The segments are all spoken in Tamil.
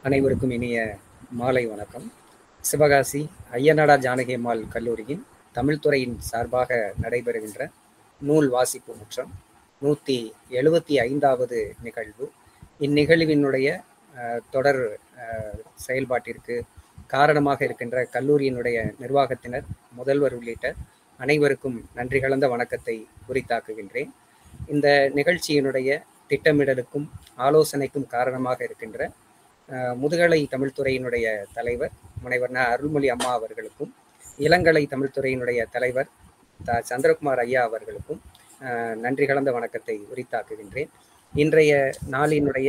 அனைவருக்கும் இனிய மாலை வணக்கம் சிவகாசி ஐயனாடா ஜானகி அம்மாள் கல்லூரியின் தமிழ்துறையின் சார்பாக நடைபெறுகின்ற நூல் வாசிப்பு முற்றம் நூற்றி எழுபத்தி ஐந்தாவது நிகழ்வு இந்நிகழ்வினுடைய அஹ், தொடர் அஹ், செயல்பாட்டிற்கு காரணமாக இருக்கின்ற கல்லூரியினுடைய நிர்வாகத்தினர் முதல்வர் உள்ளிட்ட அனைவருக்கும் நன்றி கலந்த வணக்கத்தை உரித்தாக்குகின்றேன் இந்த நிகழ்ச்சியினுடைய திட்டமிடலுக்கும் ஆலோசனைக்கும் காரணமாக இருக்கின்ற அஹ், முதுகலை தமிழ்துறையினுடைய தலைவர் முனைவர் ந அருள்மொழி அம்மா அவர்களுக்கும் இளங்கலை தமிழ்துறையினுடைய தலைவர் த சந்திரகுமார் ஐயா அவர்களுக்கும் அஹ், நன்றி கலந்த வணக்கத்தை உரித்தாக்குகின்றேன் இன்றைய நாளினுடைய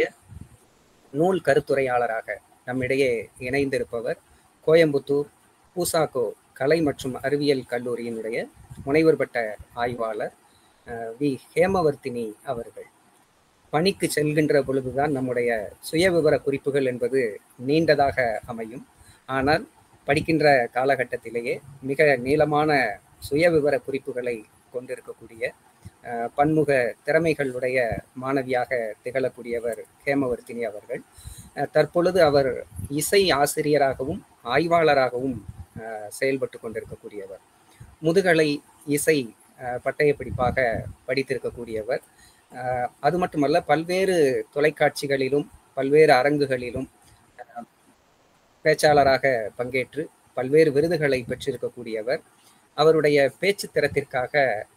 நூல் கருத்துரையாளராக நம்மிடையே இணைந்திருப்பவர் கோயம்புத்தூர் பூசாக்கோ கலை மற்றும் அறிவியல் கல்லூரியினுடைய முனைவர் பட்ட ஆய்வாளர் அஹ், வி ஹேமவர்த்தினி அவர்கள் பணிக்கு செல்கின்ற பொழுதுதான் நம்முடைய சுயவிவர குறிப்புகள் என்பது நீண்டதாக அமையும் ஆனால் படிக்கின்ற காலகட்டத்திலேயே மிக நீளமான சுயவிவர குறிப்புகளை கொண்டிருக்கக்கூடிய அஹ், பன்முக திறமைகளுடைய மாணவியாக திகழக்கூடியவர் ஹேமவர்த்தினி அவர்கள் அஹ், தற்பொழுது அவர் இசை ஆசிரியராகவும் ஆய்வாளராகவும் அஹ், செயல்பட்டு கொண்டிருக்கக்கூடியவர் முதுகலை இசை அஹ், பட்டயப்படிப்பாக படித்திருக்கக்கூடியவர் அஹ், அது மட்டுமல்ல பல்வேறு தொலைக்காட்சிகளிலும் பல்வேறு அரங்குகளிலும் அஹ், பேச்சாளராக பங்கேற்று பல்வேறு விருதுகளை பெற்றிருக்கக்கூடியவர் அவருடைய பேச்சு திறத்திற்காக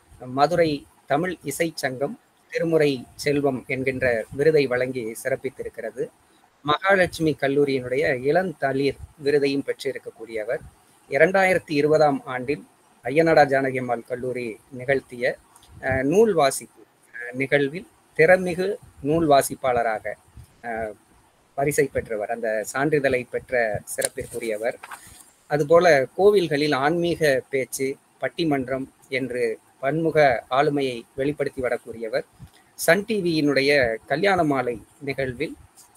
மதுரை தமிழ் இசை சங்கம் திருமுறை செல்வம் என்கின்ற விருதை வழங்கி சிறப்பித்திருக்கிறது மகாலட்சுமி கல்லூரியினுடைய இளந்தளிர் விருதையும் பெற்றிருக்கக்கூடியவர் இரண்டாயிரத்தி இருபதாம் ஆண்டில் ஐயனாடா ஜானகி அம்மாள் கல்லூரி நிகழ்த்திய அஹ், நூல் வாசிப்பு அஹ், நிகழ்வில் திறமிகு நூல் வாசிப்பாளராக அஹ், பரிசை பெற்றவர் அந்த சான்றிதழை பெற்ற சிறப்பிற்குரியவர் அதுபோல கோவில்களில் ஆன்மீக பேச்சு பட்டிமன்றம் என்று பன்முக ஆளுமையை வெளிப்படுத்தி வரக்கூடியவர் சன் டிவியினுடைய கல்யாண மாலை நிகழ்வில்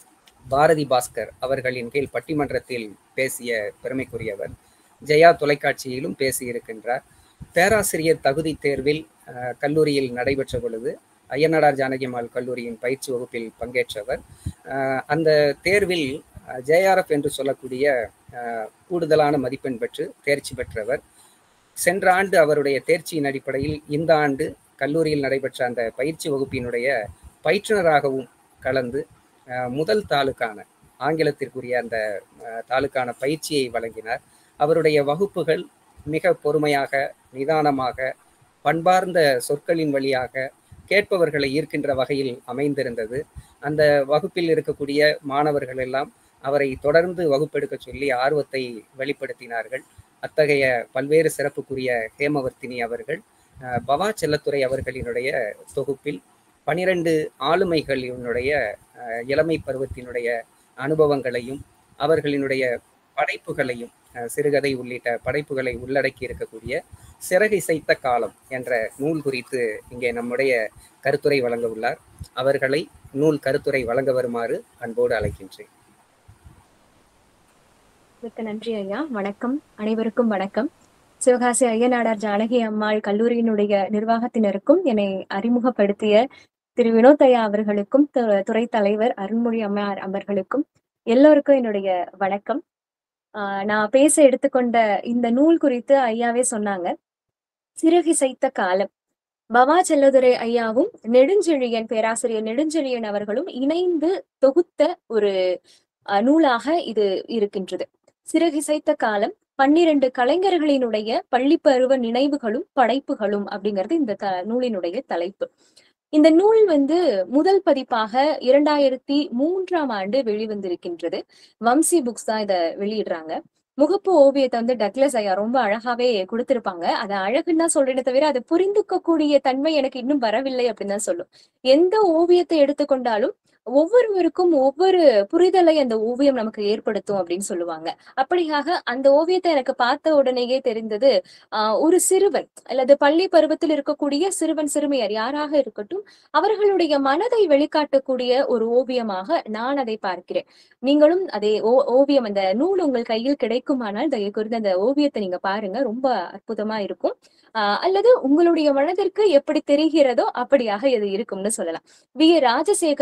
பாரதி பாஸ்கர் அவர்களின் கீழ் பட்டிமன்றத்தில் பேசிய பெருமைக்குரியவர் ஜெயா தொலைக்காட்சியிலும் பேசியிருக்கின்றார் பேராசிரியர் தகுதி தேர்வில் அஹ், கல்லூரியில் நடைபெற்ற பொழுது ஐயனாடார் ஜானகிமால் கல்லூரியின் பயிற்சி வகுப்பில் பங்கேற்றவர் அஹ், அந்த தேர்வில் ஜேஆர்எஃப் என்று சொல்லக்கூடிய அஹ், கூடுதலான மதிப்பெண் பெற்று தேர்ச்சி பெற்றவர் சென்ற ஆண்டு அவருடைய தேர்ச்சியின் அடிப்படையில் இந்த ஆண்டு கல்லூரியில் நடைபெற்ற அந்த பயிற்சி வகுப்பினுடைய பயிற்றுனராகவும் கலந்து அஹ், முதல் தாளுக்கான ஆங்கிலத்திற்குரிய அந்த அஹ், தாளுக்கான பயிற்சியை வழங்கினார் அவருடைய வகுப்புகள் மிக பொறுமையாக நிதானமாக பண்பார்ந்த சொற்களின் வழியாக கேட்பவர்களை ஈர்க்கின்ற வகையில் அமைந்திருந்தது அந்த வகுப்பில் இருக்கக்கூடிய மாணவர்கள் எல்லாம் அவரை தொடர்ந்து வகுப்பெடுக்க சொல்லி ஆர்வத்தை வெளிப்படுத்தினார்கள் அத்தகைய பல்வேறு சிறப்புக்குரிய ஹேமவர்த்தினி அவர்கள் அஹ், பவா செல்லத்துறை அவர்களினுடைய தொகுப்பில் பனிரெண்டு ஆளுமைகளினுடைய அஹ், இளமை பருவத்தினுடைய அனுபவங்களையும் அவர்களினுடைய படைப்புகளையும் அஹ், சிறுகதை உள்ளிட்ட படைப்புகளை உள்ளடக்கி இருக்கக்கூடிய சிறகிசைத்த காலம் என்ற நூல் குறித்து இங்கே நம்முடைய கருத்துரை வழங்க உள்ளார் அவர்களை நூல் கருத்துரை வழங்க வருமாறு அன்போடு அழைக்கின்றேன் மிக்க நன்றி ஐயா வணக்கம் அனைவருக்கும் வணக்கம் சிவகாசி ஐயனாடார் ஜானகி அம்மாள் கல்லூரியினுடைய நிர்வாகத்தினருக்கும் என்னை அறிமுகப்படுத்திய திரு வினோத் ஐயா அவர்களுக்கும் து- துறை தலைவர் அருண்மொழி அம்மையார் அவர்களுக்கும் எல்லோருக்கும் என்னுடைய வணக்கம் ஆஹ் நான் பேச எடுத்துக்கொண்ட இந்த நூல் குறித்து ஐயாவே சொன்னாங்க சிறகிசைத்த காலம் பவா செல்லதுரை ஐயாவும் நெடுஞ்செழியன் பேராசிரியர் நெடுஞ்செழியன் அவர்களும் இணைந்து தொகுத்த ஒரு அஹ், நூலாக இது இருக்கின்றது சிறகிசைத்த காலம் பன்னிரண்டு கலைஞர்களினுடைய பள்ளிப்பருவ நினைவுகளும் படைப்புகளும் அப்படிங்கிறது இந்த த நூலினுடைய தலைப்பு இந்த நூல் வந்து முதல் பதிப்பாக இரண்டாயிரத்தி மூன்றாம் ஆண்டு வெளிவந்திருக்கின்றது வம்சி புக்ஸ் தான் இதை வெளியிடுறாங்க முகப்பு ஓவியத்தை வந்து டக்ளஸ் ஐயா ரொம்ப அழகாவே கொடுத்திருப்பாங்க அதை அழகுன்னு தான் சொல்றேனே தவிர அதை புரிந்துக்க கூடிய தன்மை எனக்கு இன்னும் வரவில்லை அப்படின்னு தான் சொல்லும் எந்த ஓவியத்தை எடுத்துக்கொண்டாலும் ஒவ்வொருவருக்கும் ஒவ்வொரு புரிதலை அந்த ஓவியம் நமக்கு ஏற்படுத்தும் அப்படின்னு சொல்லுவாங்க அப்படியாக அந்த ஓவியத்தை எனக்கு பார்த்த உடனேயே தெரிந்தது ஆஹ் ஒரு சிறுவன் அல்லது பள்ளி பருவத்தில் இருக்கக்கூடிய சிறுவன் சிறுமியர் யாராக இருக்கட்டும் அவர்களுடைய மனதை வெளிக்காட்டக்கூடிய ஒரு ஓவியமாக நான் அதை பார்க்கிறேன் நீங்களும் அதே ஓ ஓவியம் அந்த நூல் உங்கள் கையில் கிடைக்குமானால் தயவு குறித்து அந்த ஓவியத்தை நீங்க பாருங்க ரொம்ப அற்புதமா இருக்கும் ஆஹ் அல்லது உங்களுடைய மனதிற்கு எப்படி தெரிகிறதோ அப்படியாக இது இருக்கும்னு சொல்லலாம் வி ஏ ராஜசேகரன் அவர்கள்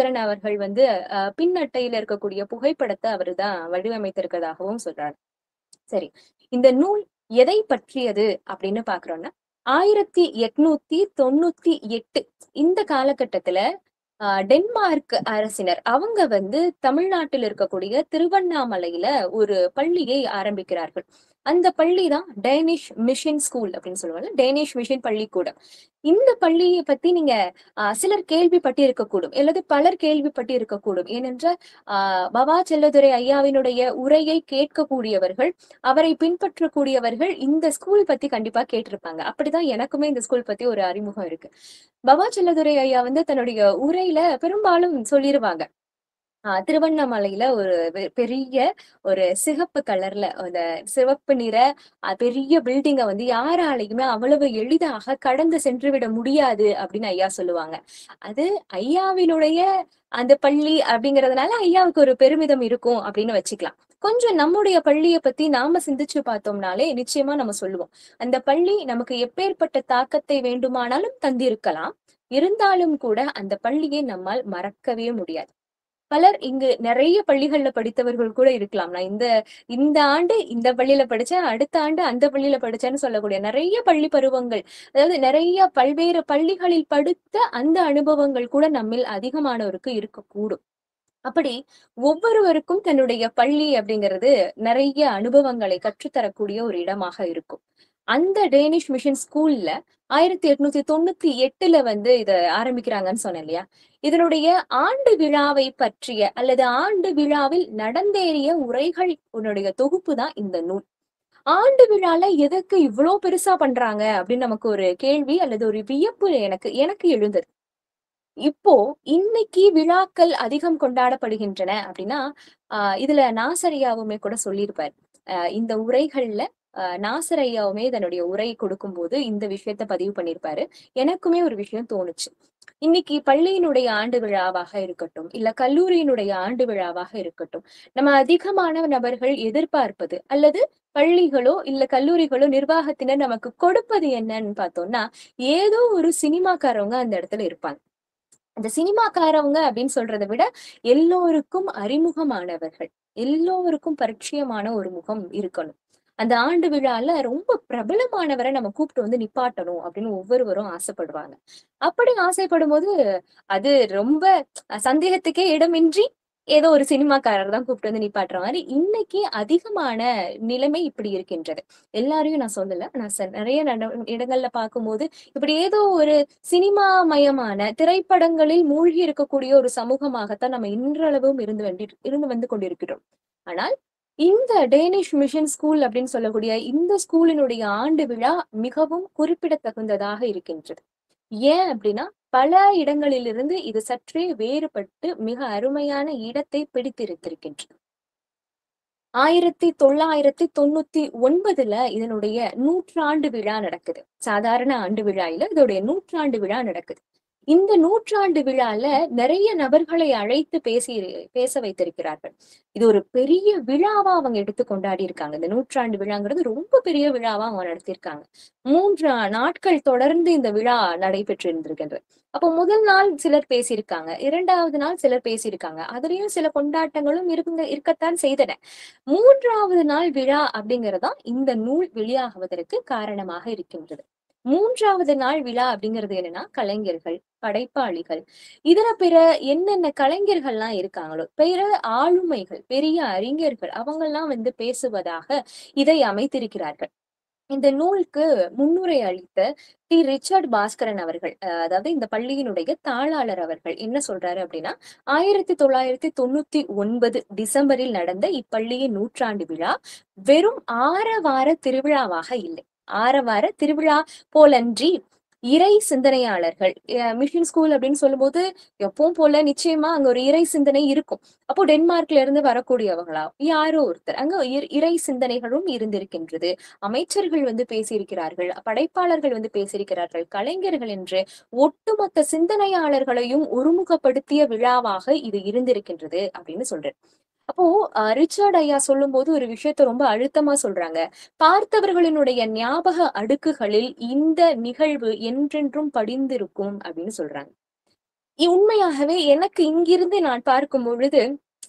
அவர்கள் வந்து அஹ், பின்னட்டையில இருக்கக்கூடிய புகைப்படத்தை அவருதான் வடிவமைத்திருக்கிறதாகவும் சொல்றாரு சரி இந்த நூல் எதை பற்றியது அப்படின்னு பாக்குறோம்னா ஆயிரத்தி எட்நூத்தி தொண்ணூத்தி எட்டு இந்த காலகட்டத்துல ஆஹ், டென்மார்க் அரசினர் அவங்க வந்து தமிழ்நாட்டில் இருக்கக்கூடிய திருவண்ணாமலையில ஒரு பள்ளியை ஆரம்பிக்கிறார்கள் அந்த பள்ளி தான் டேனிஷ் மிஷன் ஸ்கூல் அப்படின்னு சொல்லுவாங்க டேனிஷ் மிஷன் பள்ளிக்கூடம் இந்த பள்ளியை பத்தி நீங்க ஆஹ், சிலர் கேள்விப்பட்டு இருக்கக்கூடும் அல்லது பலர் கேள்விப்பட்டு இருக்கக்கூடும் ஏனென்றால் ஆஹ் பவா செல்லதுரை ஐயாவினுடைய உரையை கேட்கக்கூடியவர்கள் அவரை பின்பற்றக்கூடியவர்கள் இந்த ஸ்கூல் பத்தி கண்டிப்பா கேட்டிருப்பாங்க அப்படிதான் எனக்குமே இந்த ஸ்கூல் பத்தி ஒரு அறிமுகம் இருக்கு பவா செல்லதுரை ஐயா வந்து தன்னுடைய உரையில பெரும்பாலும் சொல்லிருவாங்க ஆஹ் திருவண்ணாமலையில ஒரு பெ- பெரிய ஒரு சிகப்பு கலர்ல அந்த சிவப்பு நிற அஹ், பெரிய பில்டிங்கை வந்து யாராலையுமே அவ்வளவு எளிதாக கடந்து சென்று விட முடியாது அப்படின்னு ஐயா சொல்லுவாங்க அது ஐயாவினுடைய அந்த பள்ளி அப்படிங்கறதுனால ஐயாவுக்கு ஒரு பெருமிதம் இருக்கும் அப்படின்னு வச்சுக்கலாம் கொஞ்சம் நம்முடைய பள்ளியை பத்தி நாம சிந்திச்சு பார்த்தோம்னாலே நிச்சயமா நம்ம சொல்லுவோம் அந்த பள்ளி நமக்கு எப்பேற்பட்ட தாக்கத்தை வேண்டுமானாலும் தந்திருக்கலாம் இருந்தாலும் கூட அந்த பள்ளியை நம்மால் மறக்கவே முடியாது பலர் இங்கு நிறைய பள்ளிகள்ல படித்தவர்கள் கூட இருக்கலாம் நான் இந்த இந்த ஆண்டு இந்த பள்ளியில படிச்சேன் அடுத்த ஆண்டு அந்த பள்ளியில படிச்சேன்னு சொல்லக்கூடிய நிறைய பள்ளி பருவங்கள் அதாவது நிறைய பல்வேறு பள்ளிகளில் படித்த அந்த அனுபவங்கள் கூட நம்மில் அதிகமானோருக்கு இருக்கக்கூடும் அப்படி ஒவ்வொருவருக்கும் தன்னுடைய பள்ளி அப்படிங்கிறது நிறைய அனுபவங்களை கற்றுத்தரக்கூடிய ஒரு இடமாக இருக்கும் அந்த டேனிஷ் மிஷன் ஸ்கூல்ல ஆயிரத்தி எட்நூத்தி தொண்ணூத்தி எட்டுல வந்து இத ஆரம்பிக்கிறாங்கன்னு சொன்னேன் இல்லையா இதனுடைய ஆண்டு விழாவை பற்றிய அல்லது ஆண்டு விழாவில் நடந்தேறிய உரைகள் உன்னுடைய தொகுப்பு தான் இந்த நூல் ஆண்டு விழால எதுக்கு இவ்வளோ பெருசா பண்றாங்க அப்படின்னு நமக்கு ஒரு கேள்வி அல்லது ஒரு வியப்பு எனக்கு எனக்கு எழுந்தது இப்போ இன்னைக்கு விழாக்கள் அதிகம் கொண்டாடப்படுகின்றன அப்படின்னா ஆஹ் இதுல நாசரியாவுமே கூட சொல்லியிருப்பார் ஆஹ் இந்த உரைகள்ல ஆஹ் நாசரையாவுமே தன்னுடைய உரை கொடுக்கும்போது இந்த விஷயத்த பதிவு பண்ணியிருப்பாரு எனக்குமே ஒரு விஷயம் தோணுச்சு இன்னைக்கு பள்ளியினுடைய ஆண்டு விழாவாக இருக்கட்டும் இல்ல கல்லூரியினுடைய ஆண்டு விழாவாக இருக்கட்டும் நம்ம அதிகமான நபர்கள் எதிர்பார்ப்பது அல்லது பள்ளிகளோ இல்ல கல்லூரிகளோ நிர்வாகத்தினர் நமக்கு கொடுப்பது என்னன்னு பார்த்தோம்னா ஏதோ ஒரு சினிமாக்காரவங்க அந்த இடத்துல இருப்பாங்க அந்த சினிமாக்காரவங்க அப்படின்னு சொல்றதை விட எல்லோருக்கும் அறிமுகமானவர்கள் எல்லோருக்கும் பரிச்சயமான ஒரு முகம் இருக்கணும் அந்த ஆண்டு விழால ரொம்ப பிரபலமானவரை நம்ம கூப்பிட்டு வந்து நிப்பாட்டணும் அப்படின்னு ஒவ்வொருவரும் ஆசைப்படுவாங்க அப்படி ஆசைப்படும் போது அது ரொம்ப சந்தேகத்துக்கே இடமின்றி ஏதோ ஒரு சினிமாக்காரர் தான் கூப்பிட்டு வந்து நிப்பாட்டுற மாதிரி இன்னைக்கு அதிகமான நிலைமை இப்படி இருக்கின்றது எல்லாரையும் நான் சொல்லல நான் ச- நிறைய நட- இடங்கள்ல பார்க்கும்போது இப்படி ஏதோ ஒரு சினிமா மயமான திரைப்படங்களில் மூழ்கி இருக்கக்கூடிய ஒரு சமூகமாகத்தான் நம்ம இன்றளவும் இருந்து வந்து இருந்து வந்து கொண்டிருக்கிறோம் ஆனால் இந்த டேனிஷ் மிஷன் ஸ்கூல் அப்படின்னு சொல்லக்கூடிய இந்த ஸ்கூலினுடைய ஆண்டு விழா மிகவும் குறிப்பிடத்தகுந்ததாக இருக்கின்றது ஏன் அப்படின்னா பல இடங்களிலிருந்து இது சற்றே வேறுபட்டு மிக அருமையான இடத்தை பிடித்திருத்திருக்கின்றது ஆயிரத்தி தொள்ளாயிரத்தி தொண்ணூத்தி ஒன்பதுல இதனுடைய நூற்றாண்டு விழா நடக்குது சாதாரண ஆண்டு விழா இல்ல இதோடைய நூற்றாண்டு விழா நடக்குது இந்த நூற்றாண்டு விழால நிறைய நபர்களை அழைத்து பேசி பேச வைத்திருக்கிறார்கள் இது ஒரு பெரிய விழாவா அவங்க எடுத்து கொண்டாடி இருக்காங்க இந்த நூற்றாண்டு விழாங்கிறது ரொம்ப பெரிய விழாவா அவங்க நடத்தியிருக்காங்க மூன்று நாட்கள் தொடர்ந்து இந்த விழா நடைபெற்று இருந்திருக்கின்றது அப்போ முதல் நாள் சிலர் பேசியிருக்காங்க இரண்டாவது நாள் சிலர் பேசியிருக்காங்க அதுலயும் சில கொண்டாட்டங்களும் இருங்க இருக்கத்தான் செய்தன மூன்றாவது நாள் விழா அப்படிங்கறதா இந்த நூல் வெளியாகுவதற்கு காரணமாக இருக்கின்றது மூன்றாவது நாள் விழா அப்படிங்கிறது என்னன்னா கலைஞர்கள் படைப்பாளிகள் இதர பிற என்னென்ன கலைஞர்கள்லாம் இருக்காங்களோ பிற ஆளுமைகள் பெரிய அறிஞர்கள் அவங்கெல்லாம் வந்து பேசுவதாக இதை அமைத்திருக்கிறார்கள் இந்த நூலுக்கு முன்னுரை அளித்த டி ரிச்சர்ட் பாஸ்கரன் அவர்கள் அஹ் அதாவது இந்த பள்ளியினுடைய தாளாளர் அவர்கள் என்ன சொல்றாரு அப்படின்னா ஆயிரத்தி தொள்ளாயிரத்தி தொண்ணூத்தி ஒன்பது டிசம்பரில் நடந்த இப்பள்ளியின் நூற்றாண்டு விழா வெறும் ஆரவார திருவிழாவாக இல்லை ஆரவார திருவிழா போலன்றி இறை சிந்தனையாளர்கள் அஹ் மிஷன் ஸ்கூல் அப்படின்னு சொல்லும்போது எப்பவும் போல நிச்சயமா அங்க ஒரு இறை சிந்தனை இருக்கும் அப்போ டென்மார்க்ல இருந்து வரக்கூடியவங்களா யாரோ ஒருத்தர் அங்க இற- இறை சிந்தனைகளும் இருந்திருக்கின்றது அமைச்சர்கள் வந்து பேசியிருக்கிறார்கள் படைப்பாளர்கள் வந்து பேசியிருக்கிறார்கள் கலைஞர்கள் என்று ஒட்டுமொத்த சிந்தனையாளர்களையும் ஒருமுகப்படுத்திய விழாவாக இது இருந்திருக்கின்றது அப்படின்னு சொல்றேன் அப்போ அஹ், ரிச்சர்ட் ஐயா சொல்லும்போது ஒரு விஷயத்த ரொம்ப அழுத்தமா சொல்றாங்க பார்த்தவர்களினுடைய ஞாபக அடுக்குகளில் இந்த நிகழ்வு என்றென்றும் படிந்திருக்கும் அப்படின்னு சொல்றாங்க இ- உண்மையாகவே எனக்கு இங்கிருந்து நான் பார்க்கும் பொழுது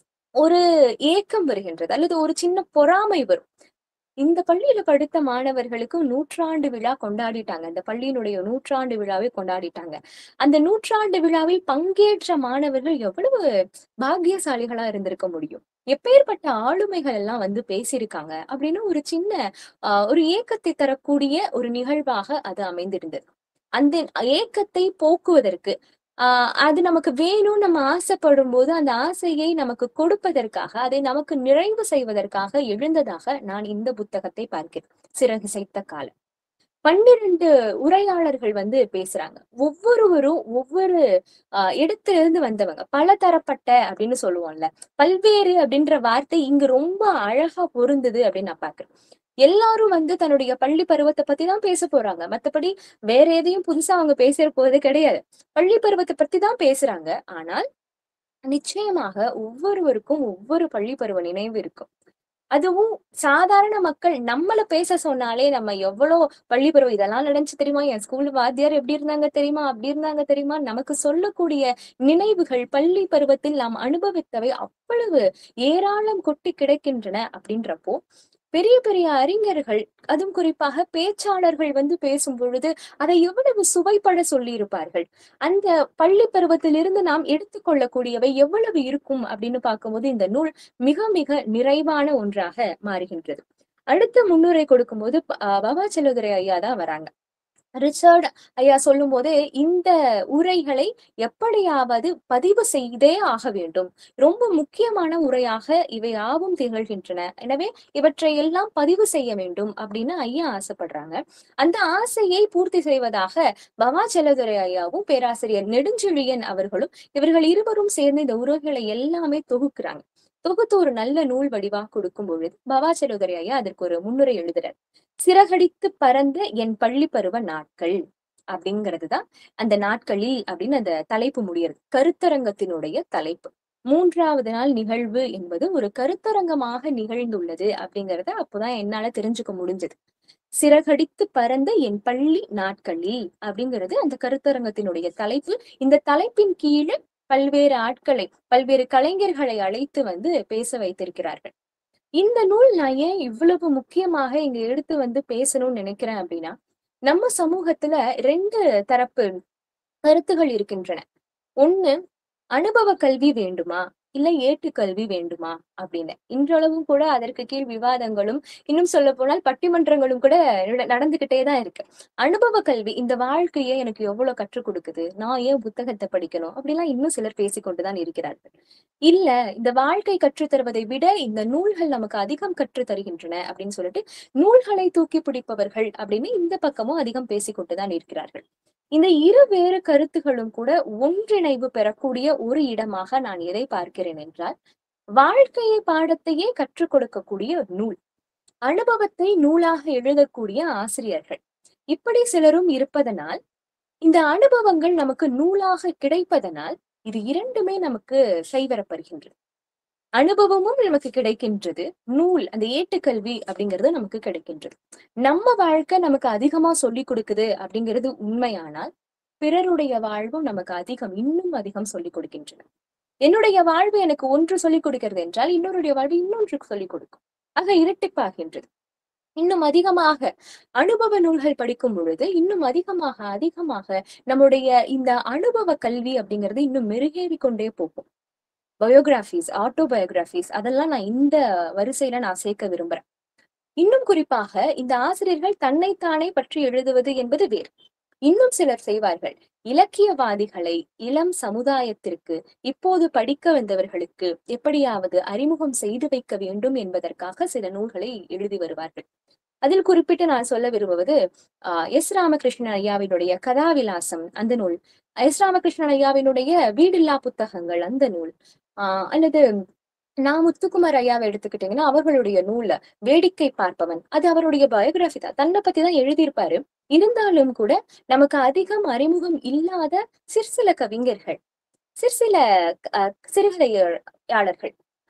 ஒரு ஏக்கம் வருகின்றது அல்லது ஒரு சின்ன பொறாமை வரும் இந்த பள்ளியில படித்த மாணவர்களுக்கு நூற்றாண்டு விழா கொண்டாடிட்டாங்க இந்த பள்ளியினுடைய நூற்றாண்டு விழாவை கொண்டாடிட்டாங்க அந்த நூற்றாண்டு விழாவில் பங்கேற்ற மாணவர்கள் எவ்வளவு பாக்கியசாலிகளா இருந்திருக்க முடியும் எப்பேற்பட்ட ஆளுமைகள் எல்லாம் வந்து பேசியிருக்காங்க அப்படின்னு ஒரு சின்ன ஆஹ் ஒரு ஏக்கத்தை தரக்கூடிய ஒரு நிகழ்வாக அது அமைந்திருந்தது அந்த ஏக்கத்தை போக்குவதற்கு ஆஹ் அது நமக்கு வேணும் நம்ம ஆசைப்படும் போது அந்த ஆசையை நமக்கு கொடுப்பதற்காக அதை நமக்கு நிறைவு செய்வதற்காக எழுந்ததாக நான் இந்த புத்தகத்தை பார்க்கிறேன் சிறகு சைத்த காலம் பன்னிரண்டு உரையாளர்கள் வந்து பேசுறாங்க ஒவ்வொருவரும் ஒவ்வொரு ஆஹ் இடத்துல இருந்து வந்தவங்க பல தரப்பட்ட அப்படின்னு சொல்லுவோம்ல பல்வேறு அப்படின்ற வார்த்தை இங்க ரொம்ப அழகா பொருந்தது அப்படின்னு நான் பாக்குறேன் எல்லாரும் வந்து தன்னுடைய பள்ளி பருவத்தை பத்தி தான் பேச போறாங்க மத்தபடி வேற எதையும் புதுசா அவங்க பேச போறது கிடையாது பள்ளி பருவத்தை பத்தி தான் பேசுறாங்க ஆனால் நிச்சயமாக ஒவ்வொருவருக்கும் ஒவ்வொரு பள்ளி பருவ நினைவு இருக்கும் அதுவும் சாதாரண மக்கள் நம்மள பேச சொன்னாலே நம்ம எவ்வளவு பள்ளி பருவம் இதெல்லாம் நடந்துச்சு தெரியுமா என் ஸ்கூல் வாத்தியார் எப்படி இருந்தாங்க தெரியுமா அப்படி இருந்தாங்க தெரியுமா நமக்கு சொல்லக்கூடிய நினைவுகள் பள்ளி பருவத்தில் நாம் அனுபவித்தவை அவ்வளவு ஏராளம் கொட்டி கிடக்கின்றன அப்படின்றப்போ பெரிய பெரிய அறிஞர்கள் அதுவும் குறிப்பாக பேச்சாளர்கள் வந்து பேசும் பொழுது அதை எவ்வளவு சுவைப்பட சொல்லி இருப்பார்கள் அந்த பள்ளி பருவத்திலிருந்து நாம் எடுத்துக்கொள்ளக்கூடியவை எவ்வளவு இருக்கும் அப்படின்னு பார்க்கும்போது இந்த நூல் மிக மிக நிறைவான ஒன்றாக மாறுகின்றது அடுத்த முன்னுரை கொடுக்கும்போது ப- ஆஹ் பாபா செல்லுதுரை ஐயா தான் வராங்க ரிச்சர்ட் ஐயா சொல்லும் போதே இந்த உரைகளை எப்படியாவது பதிவு செய்தே ஆக வேண்டும் ரொம்ப முக்கியமான உரையாக இவை யாவும் திகழ்கின்றன எனவே இவற்றை எல்லாம் பதிவு செய்ய வேண்டும் அப்படின்னு ஐயா ஆசைப்படுறாங்க அந்த ஆசையை பூர்த்தி செய்வதாக பவா செல்லதுரை ஐயாவும் பேராசிரியர் நெடுஞ்செழியன் அவர்களும் இவர்கள் இருவரும் சேர்ந்து இந்த உரைகளை எல்லாமே தொகுக்கிறாங்க தொகுத்து ஒரு நல்ல நூல் வடிவா கொடுக்கும் பொழுது பவா செல்லுதுரை ஐயா அதற்கு ஒரு முன்னுரை எழுதுறார் சிறகடித்து பறந்த என் பள்ளி பருவ நாட்கள் அப்படிங்கிறதுதான் அந்த நாட்களில் அப்படின்னு அந்த தலைப்பு முடியறது கருத்தரங்கத்தினுடைய தலைப்பு மூன்றாவது நாள் நிகழ்வு என்பது ஒரு கருத்தரங்கமாக நிகழ்ந்துள்ளது அப்படிங்கறத அப்போதான் என்னால தெரிஞ்சுக்க முடிஞ்சது சிறகடித்து பறந்த என் பள்ளி நாட்களில் அப்படிங்கிறது அந்த கருத்தரங்கத்தினுடைய தலைப்பு இந்த தலைப்பின் கீழே பல்வேறு ஆட்களை பல்வேறு கலைஞர்களை அழைத்து வந்து பேச வைத்திருக்கிறார்கள் இந்த நூல் நான் ஏன் இவ்வளவு முக்கியமாக இங்க எடுத்து வந்து பேசணும்னு நினைக்கிறேன் அப்படின்னா நம்ம சமூகத்துல ரெண்டு தரப்பு கருத்துகள் இருக்கின்றன ஒண்ணு அனுபவ கல்வி வேண்டுமா இல்ல ஏட்டுக்கல்வி வேண்டுமா அப்படின்னு இன்றளவும் கூட அதற்கு கீழ் விவாதங்களும் இன்னும் சொல்ல போனால் பட்டிமன்றங்களும் கூட நட- நடந்துகிட்டே தான் இருக்கு அனுபவ கல்வி இந்த வாழ்க்கையை எனக்கு எவ்வளவு கற்றுக் கொடுக்குது நான் ஏன் புத்தகத்தை படிக்கணும் அப்படிலாம் இன்னும் சிலர் பேசிக்கொண்டுதான் இருக்கிறார்கள் இல்ல இந்த வாழ்க்கை கற்றுத் தருவதை விட இந்த நூல்கள் நமக்கு அதிகம் கற்றுத் தருகின்றன அப்படின்னு சொல்லிட்டு நூல்களை தூக்கி பிடிப்பவர்கள் அப்படின்னு இந்த பக்கமும் அதிகம் பேசிக்கொண்டுதான் இருக்கிறார்கள் இந்த இரு வேறு கருத்துகளும் கூட ஒன்றிணைவு பெறக்கூடிய ஒரு இடமாக நான் எதை பார்க்கிறேன் என்றால் வாழ்க்கையை பாடத்தையே கற்றுக் கொடுக்கக்கூடிய நூல் அனுபவத்தை நூலாக எழுதக்கூடிய ஆசிரியர்கள் இப்படி சிலரும் இருப்பதனால் இந்த அனுபவங்கள் நமக்கு நூலாக கிடைப்பதனால் இது இரண்டுமே நமக்கு கைவரப்படுகின்றது அனுபவமும் நமக்கு கிடைக்கின்றது நூல் அந்த ஏட்டுக்கல்வி அப்படிங்கிறது நமக்கு கிடைக்கின்றது நம்ம வாழ்க்கை நமக்கு அதிகமா சொல்லி கொடுக்குது அப்படிங்கிறது உண்மையானால் பிறருடைய வாழ்வும் நமக்கு அதிகம் இன்னும் அதிகம் சொல்லிக் கொடுக்கின்றன என்னுடைய வாழ்வு எனக்கு ஒன்று சொல்லிக் கொடுக்கிறது என்றால் இன்னொருடைய வாழ்வு இன்னொன்றுக்கு சொல்லிக் கொடுக்கும் ஆக இரட்டிப்பாகின்றது இன்னும் அதிகமாக அனுபவ நூல்கள் படிக்கும் பொழுது இன்னும் அதிகமாக அதிகமாக நம்முடைய இந்த அனுபவ கல்வி அப்படிங்கிறது இன்னும் மெருகேறி கொண்டே போகும் பயோகிராஃபிஸ் ஆட்டோபயோகிராஃபிஸ் அதெல்லாம் நான் இந்த வரிசையில நான் சேர்க்க விரும்புறேன் இன்னும் குறிப்பாக இந்த ஆசிரியர்கள் தன்னைத்தானே பற்றி எழுதுவது என்பது வேறு இன்னும் சிலர் செய்வார்கள் இலக்கியவாதிகளை இளம் சமுதாயத்திற்கு இப்போது படிக்க வந்தவர்களுக்கு எப்படியாவது அறிமுகம் செய்து வைக்க வேண்டும் என்பதற்காக சில நூல்களை எழுதி வருவார்கள் அதில் குறிப்பிட்டு நான் சொல்ல விரும்புவது ஆஹ் எஸ் ராமகிருஷ்ணன் ஐயாவினுடைய கதாவிலாசம் அந்த நூல் எஸ் ராமகிருஷ்ணன் ஐயாவினுடைய வீடில்லா புத்தகங்கள் அந்த நூல் ஆஹ் அல்லது நான் முத்துக்குமார் ஐயாவை எடுத்துக்கிட்டீங்கன்னா அவர்களுடைய நூல்ல வேடிக்கை பார்ப்பவன் அது அவருடைய பயோகிராஃபி தான் தன்னை பத்தி தான் எழுதியிருப்பாரு இருந்தாலும் கூட நமக்கு அதிகம் அறிமுகம் இல்லாத சிற்சில கவிஞர்கள் சிற்சில அஹ், சிறுகதையாளர்கள்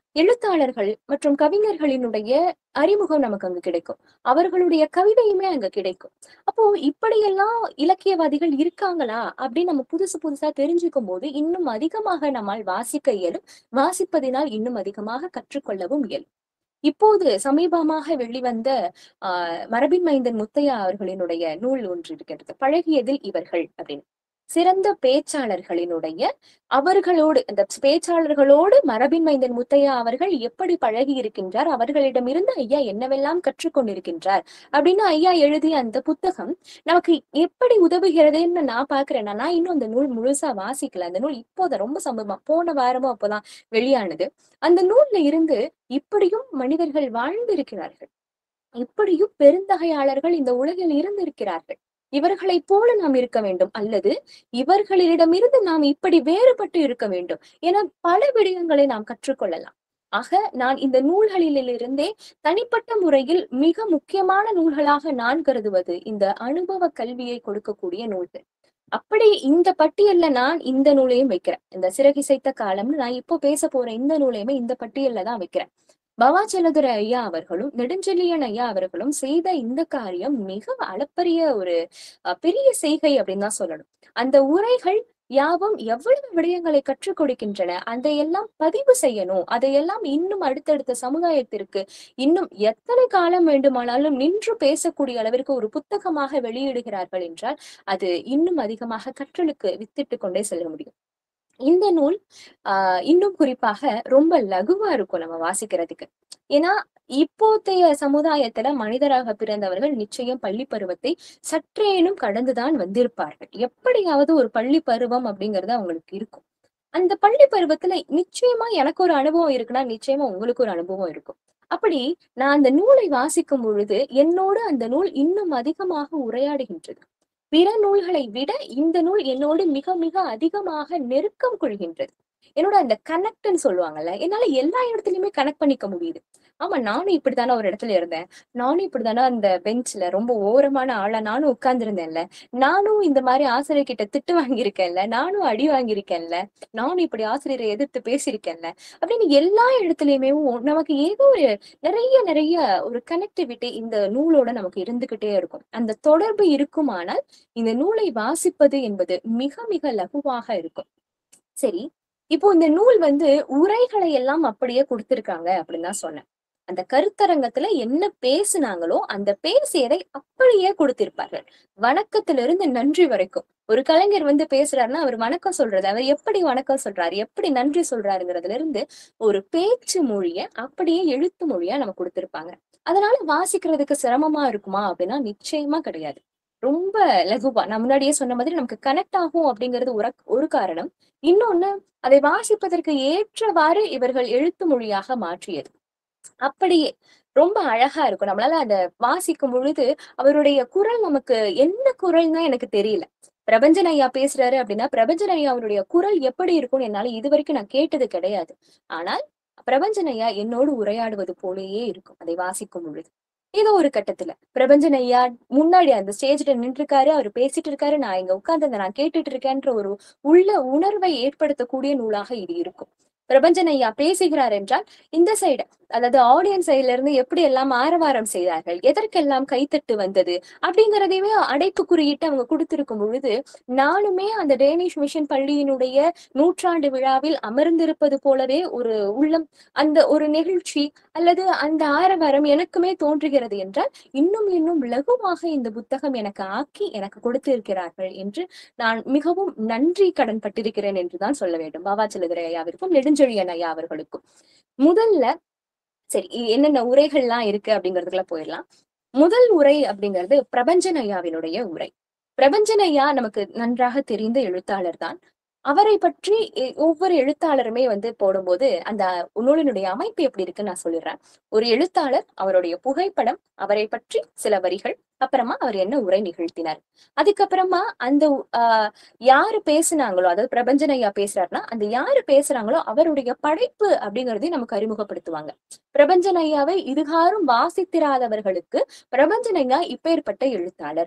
எழுத்தாளர்கள் மற்றும் கவிஞர்களினுடைய அறிமுகம் நமக்கு அங்கு கிடைக்கும் அவர்களுடைய கவிதையுமே அங்க கிடைக்கும் அப்போ இப்படியெல்லாம் இலக்கியவாதிகள் இருக்காங்களா அப்படின்னு நம்ம புதுசு புதுசா தெரிஞ்சுக்கும் போது இன்னும் அதிகமாக நம்மால் வாசிக்க இயலும் வாசிப்பதினால் இன்னும் அதிகமாக கற்றுக்கொள்ளவும் இயலும் இப்போது சமீபமாக வெளிவந்த ஆஹ் மரபின் மைந்தன் முத்தையா அவர்களினுடைய நூல் ஒன்று இருக்கின்றது பழகியதில் இவர்கள் அப்படின்னு சிறந்த பேச்சாளர்களினுடைய அவர்களோடு அந்த பேச்சாளர்களோடு மரபின் மைந்தன் முத்தையா அவர்கள் எப்படி பழகி இருக்கின்றார் அவர்களிடமிருந்து ஐயா என்னவெல்லாம் கற்றுக்கொண்டிருக்கின்றார் அப்படின்னு ஐயா எழுதிய அந்த புத்தகம் நமக்கு எப்படி உதவுகிறதுன்னு நான் பாக்குறேன் நான் இன்னும் அந்த நூல் முழுசா வாசிக்கல அந்த நூல் இப்போதான் ரொம்ப சமீபமா போன வாரமும் அப்போதான் வெளியானது அந்த நூல்ல இருந்து இப்படியும் மனிதர்கள் வாழ்ந்திருக்கிறார்கள் இப்படியும் பெருந்தகையாளர்கள் இந்த உலகில் இருந்திருக்கிறார்கள் இவர்களைப் போல நாம் இருக்க வேண்டும் அல்லது இவர்களிடமிருந்து நாம் இப்படி வேறுபட்டு இருக்க வேண்டும் என பல விடயங்களை நாம் கற்றுக்கொள்ளலாம் ஆக நான் இந்த நூல்களிலிருந்தே தனிப்பட்ட முறையில் மிக முக்கியமான நூல்களாக நான் கருதுவது இந்த அனுபவ கல்வியை கொடுக்கக்கூடிய நூல்கள் அப்படி இந்த பட்டியல்ல நான் இந்த நூலையும் வைக்கிறேன் இந்த சிறகிசைத்த காலம்னு நான் இப்போ பேச போற இந்த நூலையுமே இந்த பட்டியல்ல தான் வைக்கிறேன் பவாச்சலதுரை ஐயா அவர்களும் நெடுஞ்செழியன் ஐயா அவர்களும் செய்த இந்த காரியம் மிக அளப்பரிய ஒரு அஹ், பெரிய செய்கை அப்படின்னு தான் சொல்லணும் அந்த உரைகள் யாவும் எவ்வளவு விடயங்களை கற்றுக் கொடுக்கின்றன அதையெல்லாம் பதிவு செய்யணும் அதையெல்லாம் இன்னும் அடுத்தடுத்த சமுதாயத்திற்கு இன்னும் எத்தனை காலம் வேண்டுமானாலும் நின்று பேசக்கூடிய அளவிற்கு ஒரு புத்தகமாக வெளியிடுகிறார்கள் என்றால் அது இன்னும் அதிகமாக கற்றலுக்கு வித்திட்டு கொண்டே செல்ல முடியும் இந்த நூல் ஆஹ் இன்னும் குறிப்பாக ரொம்ப லகுவா இருக்கும் நம்ம வாசிக்கிறதுக்கு ஏன்னா இப்போதைய சமுதாயத்துல மனிதராக பிறந்தவர்கள் நிச்சயம் பள்ளி பருவத்தை சற்றேனும் கடந்துதான் வந்திருப்பார்கள் எப்படியாவது ஒரு பள்ளி பருவம் அப்படிங்கிறது அவங்களுக்கு இருக்கும் அந்த பள்ளி பருவத்துல நிச்சயமா எனக்கு ஒரு அனுபவம் இருக்குன்னா நிச்சயமா உங்களுக்கு ஒரு அனுபவம் இருக்கும் அப்படி நான் அந்த நூலை வாசிக்கும் பொழுது என்னோடு அந்த நூல் இன்னும் அதிகமாக உரையாடுகின்றது பிற நூல்களை விட இந்த நூல் என்னோடு மிக மிக அதிகமாக நெருக்கம் கொள்கின்றது என்னோட அந்த கனெக்ட்னு சொல்லுவாங்கல்ல என்னால எல்லா இடத்துலயுமே கனெக்ட் பண்ணிக்க முடியுது ஆமா நானும் இப்படித்தானே ஒரு இடத்துல இருந்தேன் நானும் இப்படித்தானே அந்த பெஞ்ச்ல ரொம்ப ஓரமான ஆளா நானும் உட்கார்ந்திருந்தேன்ல நானும் இந்த மாதிரி ஆசிரியர் கிட்ட திட்டு வாங்கியிருக்கேன்ல நானும் அடி வாங்கியிருக்கேன்ல நானும் இப்படி ஆசிரியரை எதிர்த்து பேசியிருக்கேன்ல அப்படின்னு எல்லா இடத்துலயுமே நமக்கு ஏதோ ஒரு நிறைய நிறைய ஒரு கனெக்டிவிட்டி இந்த நூலோட நமக்கு இருந்துகிட்டே இருக்கும் அந்த தொடர்பு இருக்குமானால் இந்த நூலை வாசிப்பது என்பது மிக மிக லகுவாக இருக்கும் சரி இப்போ இந்த நூல் வந்து உரைகளை எல்லாம் அப்படியே கொடுத்திருக்காங்க அப்படின்னு தான் சொன்னேன் அந்த கருத்தரங்கத்துல என்ன பேசுனாங்களோ அந்த பேசியதை அப்படியே கொடுத்திருப்பார்கள் வணக்கத்திலிருந்து நன்றி வரைக்கும் ஒரு கலைஞர் வந்து பேசுறாருன்னா அவர் வணக்கம் சொல்றது அவர் எப்படி வணக்கம் சொல்றாரு எப்படி நன்றி சொல்றாருங்கிறதுல இருந்து ஒரு பேச்சு மொழிய அப்படியே எழுத்து மொழியா நம்ம கொடுத்திருப்பாங்க அதனால வாசிக்கிறதுக்கு சிரமமா இருக்குமா அப்படின்னா நிச்சயமா கிடையாது ரொம்ப லகுவா நான் முன்னாடியே சொன்ன மாதிரி நமக்கு கனெக்ட் ஆகும் அப்படிங்கிறது ஒரு ஒரு காரணம் இன்னொன்னு அதை வாசிப்பதற்கு ஏற்றவாறு இவர்கள் எழுத்து மொழியாக மாற்றியது அப்படியே ரொம்ப அழகா இருக்கும் நம்மளால அத வாசிக்கும் பொழுது அவருடைய குரல் நமக்கு என்ன குரல்னா எனக்கு தெரியல பிரபஞ்சன் ஐயா பேசுறாரு அப்படின்னா பிரபஞ்சன் ஐயா அவருடைய குரல் எப்படி இருக்கும்னு என்னால இது வரைக்கும் நான் கேட்டது கிடையாது ஆனால் பிரபஞ்சன் ஐயா என்னோடு உரையாடுவது போலேயே இருக்கும் அதை வாசிக்கும் பொழுது ஏதோ ஒரு கட்டத்துல பிரபஞ்சன் ஐயா முன்னாடி அந்த ஸ்டேஜ்ல நின்று இருக்காரு அவர் பேசிட்டு இருக்காரு நான் இங்க உட்கார்ந்து நான் கேட்டுட்டு இருக்கேன்ற ஒரு உள்ள உணர்வை ஏற்படுத்தக்கூடிய நூலாக இது இருக்கும் பிரபஞ்சன் ஐயா பேசுகிறார் என்றால் இந்த சைடு அதாவது ஆடியன்ஸ் சைட்ல இருந்து எப்படி எல்லாம் ஆரவாரம் செய்தார்கள் எதற்கெல்லாம் கைத்தட்டு வந்தது அப்படிங்கிறதையுமே அடைப்பு குறியிட்டு அவங்க கொடுத்திருக்கும் பொழுது நானுமே அந்த டேனிஷ் மிஷன் பள்ளியினுடைய நூற்றாண்டு விழாவில் அமர்ந்திருப்பது போலவே ஒரு உள்ளம் அந்த ஒரு நிகழ்ச்சி அல்லது அந்த ஆரவாரம் எனக்குமே தோன்றுகிறது என்றால் இன்னும் இன்னும் லகுவாக இந்த புத்தகம் எனக்கு ஆக்கி எனக்கு கொடுத்திருக்கிறார்கள் என்று நான் மிகவும் நன்றி கடன் பட்டிருக்கிறேன் என்றுதான் சொல்ல வேண்டும் பாபாச்சலதுரை ஐயாவிற்கும் நெடுஞ்செழியன் ஐயா அவர்களுக்கும் முதல்ல சரி இ- என்னென்ன உரைகள்லாம் இருக்கு அப்படிங்கிறதுக்குள்ள போயிடலாம் முதல் உரை அப்படிங்கிறது பிரபஞ்சன் ஐயாவினுடைய உரை பிரபஞ்சன் ஐயா நமக்கு நன்றாக தெரிந்த எழுத்தாளர் தான் அவரை பற்றி எ- ஒவ்வொரு எழுத்தாளருமே வந்து போடும்போது அந்த நூலினுடைய அமைப்பு எப்படி இருக்குன்னு நான் சொல்லிடுறேன் ஒரு எழுத்தாளர் அவருடைய புகைப்படம் அவரை பற்றி சில வரிகள் அப்புறமா அவர் என்ன உரை நிகழ்த்தினார் அதுக்கப்புறமா அந்த ஆஹ் யாரு பேசுனாங்களோ அதாவது பிரபஞ்சன் ஐயா பேசுறாருன்னா அந்த யாரு பேசுறாங்களோ அவருடைய படைப்பு அப்படிங்கறதையும் நமக்கு அறிமுகப்படுத்துவாங்க பிரபஞ்சன் ஐயாவை இதுகாரும் வாசித்திராதவர்களுக்கு பிரபஞ்சன் ஐயா இப்பேற்பட்ட எழுத்தாளர்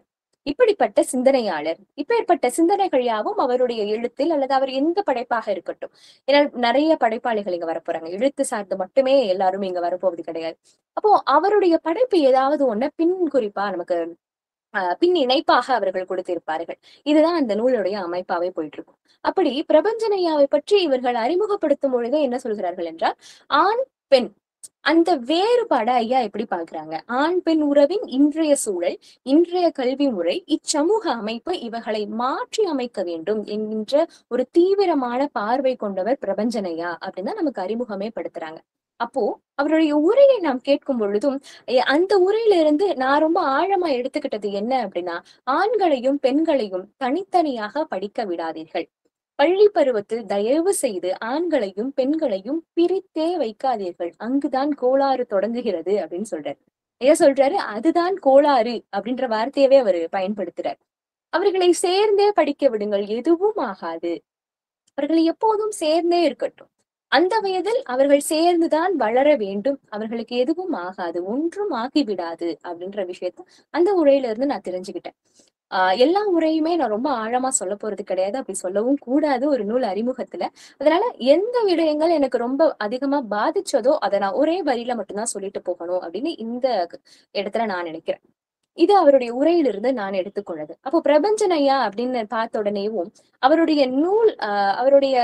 இப்படிப்பட்ட சிந்தனையாளர் இப்பேற்பட்ட சிந்தனைகள் யாவும் அவருடைய எழுத்தில் அல்லது அவர் எந்த படைப்பாக இருக்கட்டும் ஏன்னா நிறைய படைப்பாளிகள் இங்க வரப்போறாங்க எழுத்து சார்ந்து மட்டுமே எல்லாரும் இங்க வரப்போவது கிடையாது அப்போ அவருடைய படைப்பு ஏதாவது ஒண்ணு பின் குறிப்பா நமக்கு ஆஹ் பின் இணைப்பாக அவர்கள் கொடுத்திருப்பார்கள் இதுதான் அந்த நூலுடைய அமைப்பாவே போயிட்டு இருக்கும் அப்படி பிரபஞ்சனையாவை பற்றி இவர்கள் அறிமுகப்படுத்தும் பொழுது என்ன சொல்கிறார்கள் என்றால் ஆண் பெண் அந்த வேறுபாடை ஐயா எப்படி பார்க்கறாங்க ஆண் பெண் உறவின் இன்றைய சூழல் இன்றைய கல்வி முறை இச்சமூக அமைப்பு இவர்களை மாற்றி அமைக்க வேண்டும் என்கின்ற ஒரு தீவிரமான பார்வை கொண்டவர் பிரபஞ்சனையா அப்படின்னு தான் நமக்கு அறிமுகமே படுத்துறாங்க அப்போ அவருடைய உரையை நாம் கேட்கும் பொழுதும் எ- அந்த உரையில இருந்து நான் ரொம்ப ஆழமா எடுத்துக்கிட்டது என்ன அப்படின்னா ஆண்களையும் பெண்களையும் தனித்தனியாக படிக்க விடாதீர்கள் பள்ளி பருவத்தில் தயவு செய்து ஆண்களையும் பெண்களையும் பிரித்தே வைக்காதீர்கள் அங்குதான் கோளாறு தொடங்குகிறது அப்படின்னு சொல்றாரு ஏன் சொல்றாரு அதுதான் கோளாறு அப்படின்ற வார்த்தையவே அவர் பயன்படுத்துறார் அவர்களை சேர்ந்தே படிக்க விடுங்கள் எதுவும் ஆகாது அவர்களை எப்போதும் சேர்ந்தே இருக்கட்டும் அந்த வயதில் அவர்கள் சேர்ந்துதான் வளர வேண்டும் அவர்களுக்கு எதுவும் ஆகாது ஒன்றும் ஆகிவிடாது அப்படின்ற விஷயத்த அந்த உரையில இருந்து நான் தெரிஞ்சுக்கிட்டேன் ஆஹ் எல்லா உரையுமே நான் ரொம்ப ஆழமா சொல்ல போறது கிடையாது அப்படி சொல்லவும் கூடாது ஒரு நூல் அறிமுகத்துல அதனால எந்த விடயங்கள் எனக்கு ரொம்ப அதிகமா பாதிச்சதோ அதை நான் ஒரே வரியில மட்டும்தான் சொல்லிட்டு போகணும் அப்படின்னு இந்த இடத்துல நான் நினைக்கிறேன் இது அவருடைய உரையிலிருந்து நான் எடுத்துக்கொண்டது அப்போ பிரபஞ்சனையா அப்படின்னு பார்த்த உடனேவும் அவருடைய நூல் ஆஹ் அவருடைய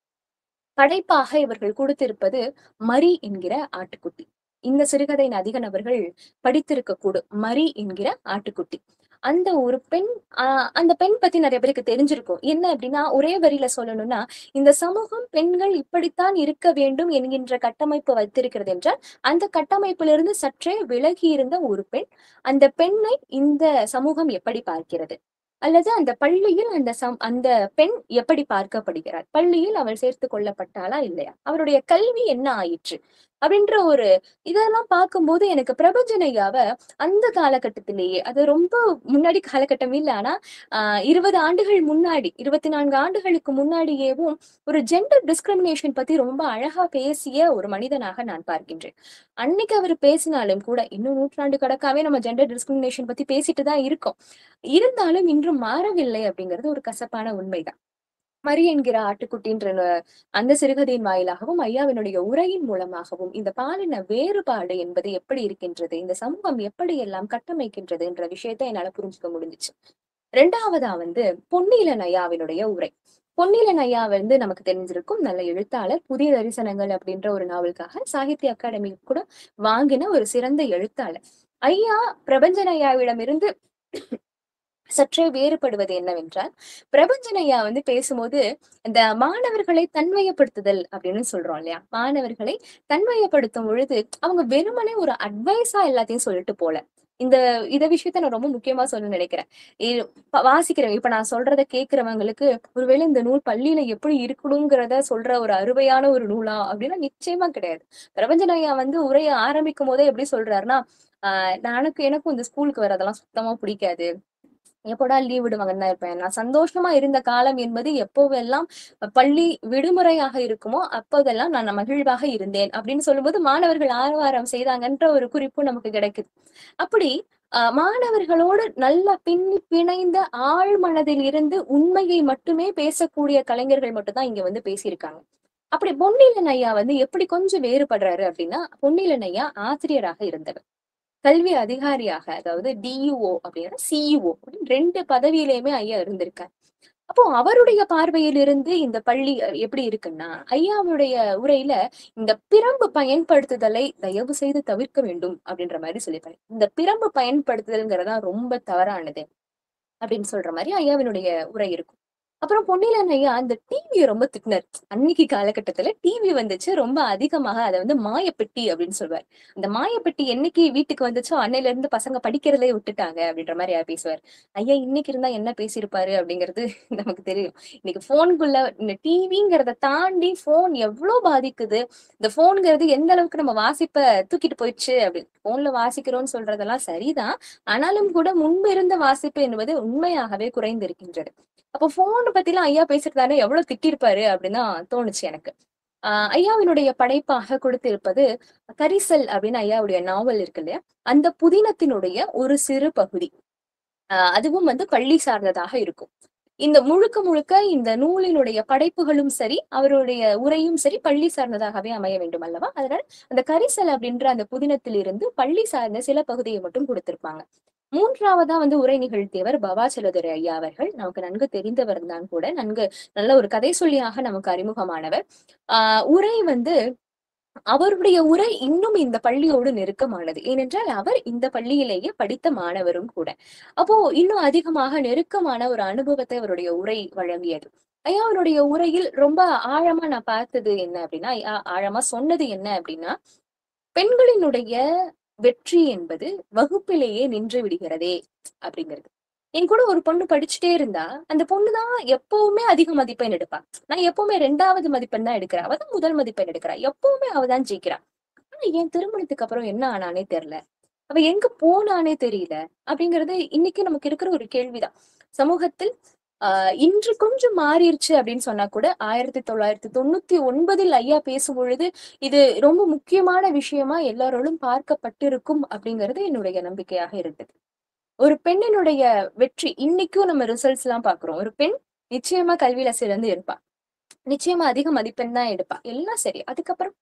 படைப்பாக இவர்கள் கொடுத்திருப்பது மரி என்கிற ஆட்டுக்குட்டி இந்த சிறுகதையின் அதிக நபர்கள் படித்திருக்க கூடும் மரி என்கிற ஆட்டுக்குட்டி அந்த ஒரு பெண் ஆஹ் அந்த பெண் பத்தி நிறைய பேருக்கு தெரிஞ்சிருக்கும் என்ன அப்படின்னா ஒரே வரியில சொல்லணும்னா இந்த சமூகம் பெண்கள் இப்படித்தான் இருக்க வேண்டும் என்கின்ற கட்டமைப்பு வைத்திருக்கிறது என்றால் அந்த கட்டமைப்பிலிருந்து சற்றே விலகி இருந்த ஒரு பெண் அந்த பெண்ணை இந்த சமூகம் எப்படி பார்க்கிறது அல்லது அந்த பள்ளியில் அந்த சம் அந்த பெண் எப்படி பார்க்கப்படுகிறார் பள்ளியில் அவள் சேர்த்து கொள்ளப்பட்டாளா இல்லையா அவருடைய கல்வி என்ன ஆயிற்று அப்படின்ற ஒரு இதெல்லாம் பார்க்கும்போது எனக்கு பிரபஞ்சனையாவ அந்த காலகட்டத்திலேயே அது ரொம்ப முன்னாடி காலகட்டம் இல்ல ஆனா ஆஹ் இருபது ஆண்டுகள் முன்னாடி இருபத்தி நான்கு ஆண்டுகளுக்கு முன்னாடியேவும் ஒரு ஜெண்டர் டிஸ்கிரிமினேஷன் பத்தி ரொம்ப அழகா பேசிய ஒரு மனிதனாக நான் பார்க்கின்றேன் அன்னைக்கு அவர் பேசினாலும் கூட இன்னும் நூற்றாண்டு கணக்காவே நம்ம ஜெண்டர் டிஸ்கிரிமினேஷன் பத்தி பேசிட்டு தான் இருக்கோம் இருந்தாலும் இன்றும் மாறவில்லை அப்படிங்கிறது ஒரு கசப்பான உண்மைதான் மரி என்கிற ஆட்டுக்குட்டின்ற ந- அந்த சிறுகதையின் வாயிலாகவும் ஐயாவினுடைய உரையின் மூலமாகவும் இந்த பாலின வேறுபாடு என்பது எப்படி இருக்கின்றது இந்த சமூகம் எப்படி எல்லாம் கட்டமைக்கின்றது என்ற விஷயத்தை என்னால புரிஞ்சுக்க முடிஞ்சுச்சு ரெண்டாவதா வந்து பொன்னிலன் ஐயாவினுடைய உரை பொன்னிலன் ஐயா வந்து நமக்கு தெரிஞ்சிருக்கும் நல்ல எழுத்தாளர் புதிய தரிசனங்கள் அப்படின்ற ஒரு நாவலுக்காக சாகித்ய அகாடமி கூட வாங்கின ஒரு சிறந்த எழுத்தாளர் ஐயா பிரபஞ்சன் ஐயாவிடமிருந்து சற்றே வேறுபடுவது என்னவென்றால் பிரபஞ்சனையா வந்து பேசும்போது இந்த மாணவர்களை தன்மையப்படுத்துதல் அப்படின்னு சொல்றோம் இல்லையா மாணவர்களை தன்மையப்படுத்தும் பொழுது அவங்க வெறுமனே ஒரு அட்வைஸா எல்லாத்தையும் சொல்லிட்டு போல இந்த இத விஷயத்த நான் ரொம்ப முக்கியமா சொல்ல நினைக்கிறேன் இ- ப- வாசிக்கிறேன் இப்ப நான் சொல்றத கேக்குறவங்களுக்கு ஒருவேளை இந்த நூல் பள்ளியில எப்படி இருக்கணுங்கிறத சொல்ற ஒரு அருமையான ஒரு நூலா அப்படின்னா நிச்சயமா கிடையாது பிரபஞ்சனையா வந்து உரைய ஆரம்பிக்கும் போதே எப்படி சொல்றாருன்னா ஆஹ் எனக்கு எனக்கும் இந்த ஸ்கூலுக்கு வரதெல்லாம் சுத்தமா பிடிக்காது எப்படா லீவ் விடுவாங்கன்னு தான் இருப்பேன் நான் சந்தோஷமா இருந்த காலம் என்பது எப்போவெல்லாம் பள்ளி விடுமுறையாக இருக்குமோ அப்போதெல்லாம் நான் மகிழ்வாக இருந்தேன் அப்படின்னு சொல்லும்போது மாணவர்கள் ஆரவாரம் செய்தாங்கன்ற ஒரு குறிப்பு நமக்கு கிடைக்குது அப்படி ஆஹ் மாணவர்களோடு நல்ல பின்னி பிணைந்த ஆழ் மனதில் இருந்து உண்மையை மட்டுமே பேசக்கூடிய கலைஞர்கள் மட்டும்தான் இங்க வந்து பேசியிருக்காங்க அப்படி பொன்னிலன் ஐயா வந்து எப்படி கொஞ்சம் வேறுபடுறாரு அப்படின்னா பொன்னிலன் ஐயா ஆசிரியராக இருந்தவர் கல்வி அதிகாரியாக அதாவது டியூஓ அப்படின்னா சிஇஓ ரெண்டு பதவியிலையுமே ஐயா இருந்திருக்கார் அப்போ அவருடைய பார்வையிலிருந்து இந்த பள்ளி அஹ், எப்படி இருக்குன்னா ஐயாவுடைய உரையில இந்த பிரம்பு பயன்படுத்துதலை தயவு செய்து தவிர்க்க வேண்டும் அப்படின்ற மாதிரி சொல்லியிருப்பாரு இந்த பிரம்பு பயன்படுத்துதல்ங்கிறதா ரொம்ப தவறானது அப்படின்னு சொல்ற மாதிரி ஐயாவினுடைய உரை இருக்கும் அப்புறம் பொன்னிலன் ஐயா அந்த டிவியை ரொம்ப திட்டினார் அன்னைக்கு காலகட்டத்துல டிவி வந்துச்சு ரொம்ப அதிகமாக அதை வந்து மாயப்பெட்டி அப்படின்னு சொல்வார் அந்த மாயப்பெட்டி என்னைக்கு வீட்டுக்கு வந்துச்சோ அன்னையில இருந்து பசங்க படிக்கிறதே விட்டுட்டாங்க அப்படின்ற மாதிரி ஐயா பேசுவார் ஐயா இன்னைக்கு இருந்தா என்ன பேசியிருப்பாரு அப்படிங்கிறது நமக்கு தெரியும் இன்னைக்கு போனுக்குள்ள இந்த டிவிங்கிறத தாண்டி போன் எவ்வளவு பாதிக்குது இந்த போன்ங்கிறது எந்த அளவுக்கு நம்ம வாசிப்ப தூக்கிட்டு போயிடுச்சு அப்படி போன்ல வாசிக்கிறோம்னு சொல்றதெல்லாம் சரிதான் ஆனாலும் கூட முன்பு இருந்த வாசிப்பு என்பது உண்மையாகவே குறைந்திருக்கின்றது அப்போ போன் பத்திலாம் ஐயா பேசிருந்தாரு எவ்வளவு திட்டிருப்பாரு அப்படின்னு தான் தோணுச்சு எனக்கு ஆஹ் ஐயாவினுடைய படைப்பாக கொடுத்திருப்பது கரிசல் அப்படின்னு ஐயாவுடைய நாவல் இருக்கு இல்லையா அந்த புதினத்தினுடைய ஒரு சிறு பகுதி ஆஹ் அதுவும் வந்து பள்ளி சார்ந்ததாக இருக்கும் இந்த முழுக்க முழுக்க இந்த நூலினுடைய படைப்புகளும் சரி அவருடைய உரையும் சரி பள்ளி சார்ந்ததாகவே அமைய வேண்டும் அல்லவா அதனால் அந்த கரிசல் அப்படின்ற அந்த புதினத்தில் இருந்து பள்ளி சார்ந்த சில பகுதியை மட்டும் கொடுத்திருப்பாங்க மூன்றாவதா வந்து உரை நிகழ்த்தியவர் பவாச்சலதுரை ஐயா அவர்கள் நமக்கு நன்கு தெரிந்தவர் தான் கூட நன்கு நல்ல ஒரு கதை சொல்லியாக நமக்கு அறிமுகமானவர் ஆஹ் உரை வந்து அவருடைய உரை இன்னும் இந்த பள்ளியோடு நெருக்கமானது ஏனென்றால் அவர் இந்த பள்ளியிலேயே படித்த மாணவரும் கூட அப்போ இன்னும் அதிகமாக நெருக்கமான ஒரு அனுபவத்தை அவருடைய உரை வழங்கியது ஐயா அவருடைய உரையில் ரொம்ப ஆழமா நான் பார்த்தது என்ன அப்படின்னா ஐயா ஆழமா சொன்னது என்ன அப்படின்னா பெண்களினுடைய வெற்றி என்பது வகுப்பிலேயே நின்று விடுகிறதே அப்படிங்கிறது என் கூட ஒரு பொண்ணு படிச்சுட்டே இருந்தா அந்த பொண்ணுதான் எப்பவுமே அதிக மதிப்பெண் எடுப்பா நான் எப்பவுமே ரெண்டாவது மதிப்பெண் தான் எடுக்கிறேன் அவ தான் முதல் மதிப்பெண் எடுக்கிறா எப்பவுமே அவ தான் ஜெயிக்கிறா ஆனா என் திருமணத்துக்கு அப்புறம் என்ன ஆனானே தெரியல அவ எங்க போனானே தெரியல அப்படிங்கறது இன்னைக்கு நமக்கு இருக்கிற ஒரு கேள்விதான் சமூகத்தில் ஆஹ் இன்று கொஞ்சம் மாறிடுச்சு அப்படின்னு சொன்னா கூட ஆயிரத்தி தொள்ளாயிரத்தி தொண்ணூத்தி ஒன்பதில் ஐயா பேசும் பொழுது இது ரொம்ப முக்கியமான விஷயமா எல்லாரோடும் பார்க்கப்பட்டிருக்கும் அப்படிங்கிறது என்னுடைய நம்பிக்கையாக இருந்தது ஒரு பெண்ணினுடைய வெற்றி இன்னைக்கும் நம்ம ரிசல்ட்ஸ் எல்லாம் பாக்குறோம் ஒரு பெண் நிச்சயமா கல்வியில சிறந்து இருப்பா நிச்சயமா அதிக மதிப்பெண் தான் எடுப்பா எல்லாம் சரி அதுக்கப்புறம்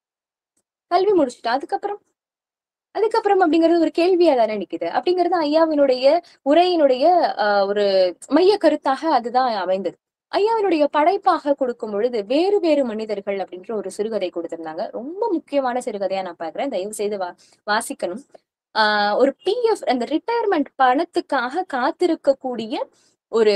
கல்வி முடிச்சுட்டா அதுக்கப்புறம் அதுக்கப்புறம் அப்படிங்கிறது ஒரு கேள்வியா தானே நிக்குது அப்படிங்கிறது ஐயாவினுடைய உரையினுடைய ஆஹ் ஒரு மைய கருத்தாக அதுதான் அமைந்தது ஐயாவினுடைய படைப்பாக கொடுக்கும் பொழுது வேறு வேறு மனிதர்கள் அப்படின்ற ஒரு சிறுகதை கொடுத்திருந்தாங்க ரொம்ப முக்கியமான சிறுகதையா நான் பாக்குறேன் தயவு செய்து வா வாசிக்கணும் ஆஹ் ஒரு பிஎஃப் அந்த ரிட்டையர்மெண்ட் பணத்துக்காக காத்திருக்கக்கூடிய ஒரு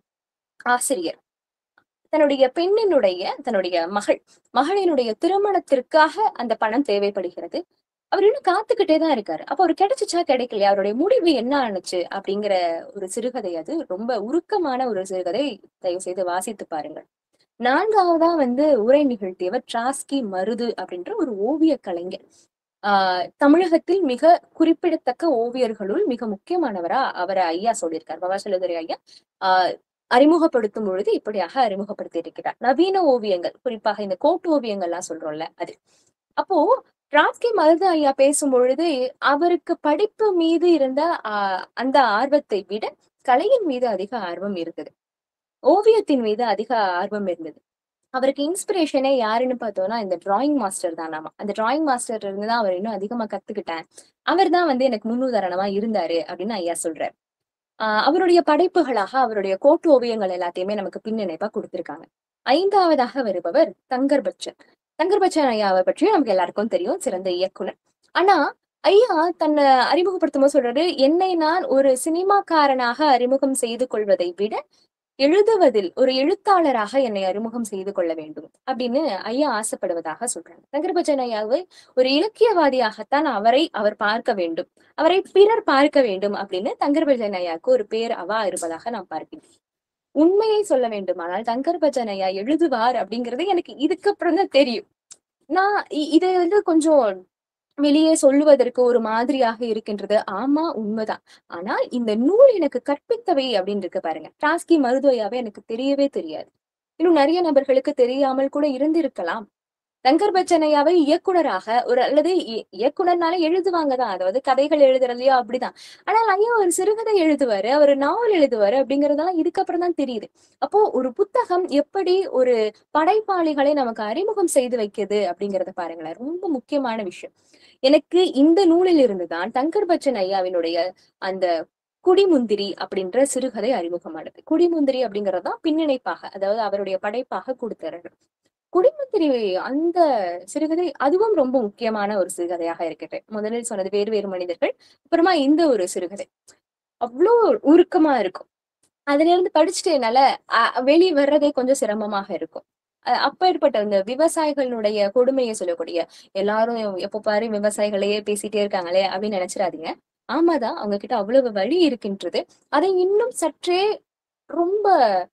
ஆசிரியர் தன்னுடைய பெண்ணினுடைய தன்னுடைய மகள் மகளினுடைய திருமணத்திற்காக அந்த பணம் தேவைப்படுகிறது அவர் இன்னும் காத்துக்கிட்டே தான் இருக்காரு அப்ப அவர் கிடைச்சிச்சா கிடைக்கலையா அவருடைய முடிவு என்ன ஆனுச்சு அப்படிங்கிற ஒரு சிறுகதை அது ரொம்ப உருக்கமான ஒரு சிறுகதை தயவு செய்து வாசித்து பாருங்கள் நான்காவதா வந்து உரை நிகழ்த்தியவர் டிராஸ்கி மருது அப்படின்ற ஒரு ஓவிய கலைஞர் ஆஹ் தமிழகத்தில் மிக குறிப்பிடத்தக்க ஓவியர்களுள் மிக முக்கியமானவரா அவரை ஐயா சொல்லியிருக்கார் பவாசலதுரை ஐயா ஆஹ் அறிமுகப்படுத்தும் பொழுது இப்படியாக அறிமுகப்படுத்தி இருக்கிறார் நவீன ஓவியங்கள் குறிப்பாக இந்த கோட்டு ஓவியங்கள்லாம் சொல்றோம்ல அது அப்போ ராஸ்கி மருது ஐயா பேசும் பொழுது அவருக்கு படிப்பு மீது இருந்த ஆஹ் அந்த ஆர்வத்தை விட கலையின் மீது அதிக ஆர்வம் இருந்தது ஓவியத்தின் மீது அதிக ஆர்வம் இருந்தது அவருக்கு இன்ஸ்பிரேஷனே யாருன்னு பார்த்தோம்னா இந்த டிராயிங் மாஸ்டர் தான் நாம அந்த டிராயிங் மாஸ்டர் இருந்து தான் அவர் இன்னும் அதிகமா கத்துக்கிட்டேன் அவர் தான் வந்து எனக்கு முன்னுதாரணமா இருந்தாரு அப்படின்னு ஐயா சொல்றாரு ஆஹ் அவருடைய படைப்புகளாக அவருடைய கோட்டு ஓவியங்கள் எல்லாத்தையுமே நமக்கு பின்னிணைப்பா கொடுத்திருக்காங்க ஐந்தாவதாக வருபவர் தங்கர் பச்சன் தங்கர் பச்சன் ஐயாவை பற்றியும் நமக்கு எல்லாருக்கும் தெரியும் சிறந்த இயக்குனர் ஆனா ஐயா தன்னை அறிமுகப்படுத்தும் போது சொல்றாரு என்னை நான் ஒரு சினிமாக்காரனாக அறிமுகம் செய்து கொள்வதை விட எழுதுவதில் ஒரு எழுத்தாளராக என்னை அறிமுகம் செய்து கொள்ள வேண்டும் அப்படின்னு ஐயா ஆசைப்படுவதாக சொல்றாங்க தங்கர்பச்சன் ஐயாவை ஒரு இலக்கியவாதியாகத்தான் அவரை அவர் பார்க்க வேண்டும் அவரை பிறர் பார்க்க வேண்டும் அப்படின்னு தங்கர்பச்சன் ஐயாவுக்கு ஒரு பேர் அவா இருப்பதாக நான் பார்க்கிறேன் உண்மையை சொல்ல வேண்டுமானால் தங்கர்பச்சன் ஐயா எழுதுவார் அப்படிங்கிறது எனக்கு இதுக்கப்புறம் தான் தெரியும் நான் இ- இதை வந்து கொஞ்சம் வெளியே சொல்லுவதற்கு ஒரு மாதிரியாக இருக்கின்றது ஆமா உண்மைதான் ஆனால் இந்த நூல் எனக்கு கற்பித்தவை அப்படின்னு இருக்கு பாருங்க டாஸ்கி மருதுவையாவே எனக்கு தெரியவே தெரியாது இன்னும் நிறைய நபர்களுக்கு தெரியாமல் கூட இருந்திருக்கலாம் தங்கர் பச்சனையாவை இயக்குனராக ஒரு அல்லது இ- இயக்குனர்னால எழுதுவாங்க தான் அதாவது கதைகள் எழுதுறதுலயோ அப்படிதான் ஆனால் ஐயா ஒரு சிறுகதை எழுதுவாரு அவர் நாவல் எழுதுவாரு அப்படிங்கறதெல்லாம் இதுக்கப்புறம் தான் தெரியுது அப்போ ஒரு புத்தகம் எப்படி ஒரு படைப்பாளிகளை நமக்கு அறிமுகம் செய்து வைக்குது அப்படிங்கறத பாருங்களேன் ரொம்ப முக்கியமான விஷயம் எனக்கு இந்த நூலில் இருந்துதான் தங்கர் பச்சன் ஐயாவினுடைய அந்த குடிமுந்திரி அப்படின்ற சிறுகதை அறிமுகமானது குடிமுந்திரி அப்படிங்கறதுதான் பின்னிணைப்பாக அதாவது அவருடைய படைப்பாக கொடுத்தாரு குடிமுந்திரி அந்த சிறுகதை அதுவும் ரொம்ப முக்கியமான ஒரு சிறுகதையாக இருக்கட்டு முதலில் சொன்னது வேறு வேறு மனிதர்கள் அப்புறமா இந்த ஒரு சிறுகதை அவ்வளோ உருக்கமா இருக்கும் அதுல இருந்து படிச்சுட்டு என்னால அஹ், வெளிய வர்றதே கொஞ்சம் சிரமமாக இருக்கும் அஹ், அப்பேற்பட்ட அந்த விவசாயிகளுடைய கொடுமையை சொல்லக்கூடிய எல்லாரும் எப்ப பாரு விவசாயிகளையே பேசிட்டே இருக்காங்களே அப்படின்னு நினைச்சிடாதீங்க ஆமாதான் அவங்க கிட்ட அவ்வளவு வழி இருக்கின்றது அதை இன்னும் சற்றே ரொம்ப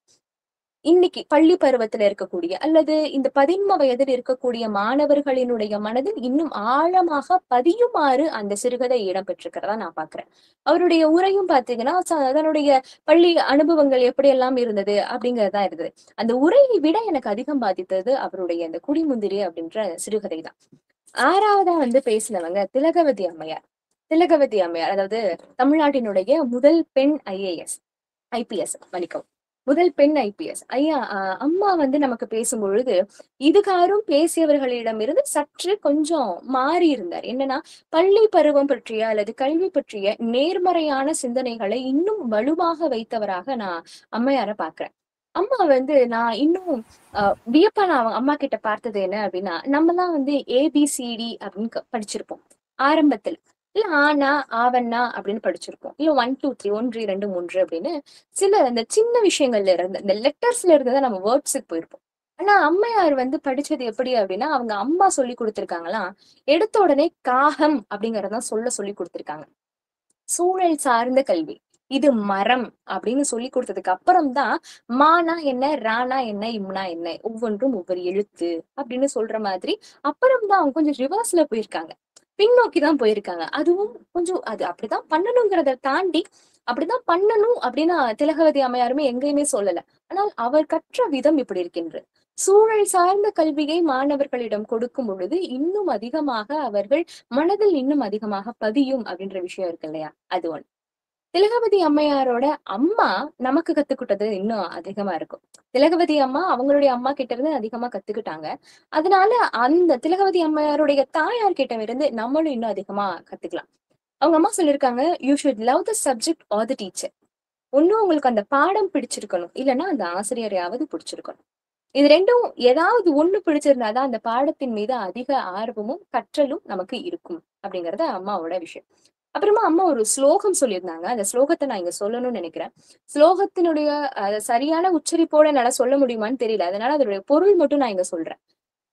இன்னைக்கு பள்ளி பருவத்துல இருக்கக்கூடிய அல்லது இந்த பதின்ம வயதில் இருக்கக்கூடிய மாணவர்களினுடைய மனதில் இன்னும் ஆழமாக பதியுமாறு அந்த சிறுகதை இடம்பெற்றிருக்கிறதா நான் பாக்குறேன் அவருடைய உரையும் பாத்தீங்கன்னா ச- அதனுடைய பள்ளி அனுபவங்கள் எப்படியெல்லாம் இருந்தது அப்படிங்கறதா இருந்தது அந்த உரையை விட எனக்கு அதிகம் பாதித்தது அவருடைய அந்த குடிமுந்திரி அப்படின்ற சிறுகதை தான் ஆறாவதா வந்து பேசினவங்க திலகவதி அம்மையார் திலகவதி அம்மையார் அதாவது தமிழ்நாட்டினுடைய முதல் பெண் ஐஏஎஸ் ஐபிஎஸ் மன்னிக்கவும் முதல் பெண் ஐபிஎஸ் ஐயா ஆஹ் அம்மா வந்து நமக்கு பேசும் பொழுது இதுகாரும் பேசியவர்களிடமிருந்து சற்று கொஞ்சம் மாறி இருந்தார் என்னன்னா பள்ளி பருவம் பற்றிய அல்லது கல்வி பற்றிய நேர்மறையான சிந்தனைகளை இன்னும் வலுவாக வைத்தவராக நான் அம்மையார பாக்குறேன் அம்மா வந்து நான் இன்னும் ஆஹ் வியப்பா நான் அவங்க அம்மா கிட்ட பார்த்தது என்ன அப்படின்னா நம்மலாம் வந்து ஏபிசிடி அப்படின்னு க- படிச்சிருப்போம் ஆரம்பத்துல இல்ல ஆனா ஆவண்ணா அப்படின்னு படிச்சிருப்போம் இல்ல ஒன் டூ த்ரீ ஒன்று இரண்டு மூன்று அப்படின்னு சில அந்த சின்ன விஷயங்கள்ல இருந்து இந்த லெட்டர்ஸ்ல இருந்து தான் நம்ம வேர்ட்ஸுக்கு போயிருப்போம் ஆனா அம்மையார் வந்து படிச்சது எப்படி அப்படின்னா அவங்க அம்மா சொல்லி கொடுத்திருக்காங்களாம் எடுத்த உடனே காகம் அப்படிங்கறதான் சொல்ல சொல்லி கொடுத்திருக்காங்க சூழல் சார்ந்த கல்வி இது மரம் அப்படின்னு சொல்லி கொடுத்ததுக்கு அப்புறம் தான் மானா என்ன ரானா என்ன இம்னா என்ன ஒவ்வொன்றும் ஒவ்வொரு எழுத்து அப்படின்னு சொல்ற மாதிரி அப்புறம் தான் அவங்க கொஞ்சம் ரிவர்ஸ்ல போயிருக்காங்க பின்னோக்கி தான் போயிருக்காங்க அதுவும் கொஞ்சம் அது அப்படிதான் பண்ணணுங்கிறத தாண்டி அப்படிதான் பண்ணணும் அப்படின்னு திலகவதி அம்மையாருமே எங்கேயுமே சொல்லல ஆனால் அவர் கற்ற விதம் இப்படி இருக்கின்றது சூழல் சார்ந்த கல்வியை மாணவர்களிடம் கொடுக்கும் பொழுது இன்னும் அதிகமாக அவர்கள் மனதில் இன்னும் அதிகமாக பதியும் அப்படின்ற விஷயம் இருக்கு இல்லையா அது ஒண்ணு திலகவதி அம்மையாரோட அம்மா நமக்கு கத்துக்கிட்டது இன்னும் அதிகமா இருக்கும் திலகவதி அம்மா அவங்களுடைய அம்மா கிட்ட இருந்து அதிகமா கத்துக்கிட்டாங்க அதனால அந்த திலகவதி அம்மையாருடைய தாயார் கிட்ட இருந்து நம்மளும் இன்னும் அதிகமா கத்துக்கலாம் அவங்க அம்மா சொல்லியிருக்காங்க you should love the subject or the teacher ஒன்னும் உங்களுக்கு அந்த பாடம் பிடிச்சிருக்கணும் இல்லைன்னா அந்த ஆசிரியரையாவது பிடிச்சிருக்கணும் இது ரெண்டும் ஏதாவது ஒண்ணு பிடிச்சிருந்தாதான் அந்த பாடத்தின் மீது அதிக ஆர்வமும் கற்றலும் நமக்கு இருக்கும் அப்படிங்கறது அம்மாவோட விஷயம் அப்புறமா அம்மா ஒரு ஸ்லோகம் சொல்லியிருந்தாங்க அந்த ஸ்லோகத்தை நான் இங்க சொல்லணும்னு நினைக்கிறேன் ஸ்லோகத்தினுடைய அஹ், சரியான உச்சரிப்போட என்னால சொல்ல முடியுமான்னு தெரியல அதனால அதோடைய பொருள் மட்டும் நான் இங்க சொல்றேன்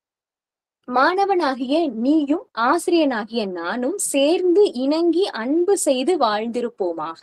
மாணவனாகிய நீயும் ஆசிரியனாகிய நானும் சேர்ந்து இணங்கி அன்பு செய்து வாழ்ந்திருப்போமாக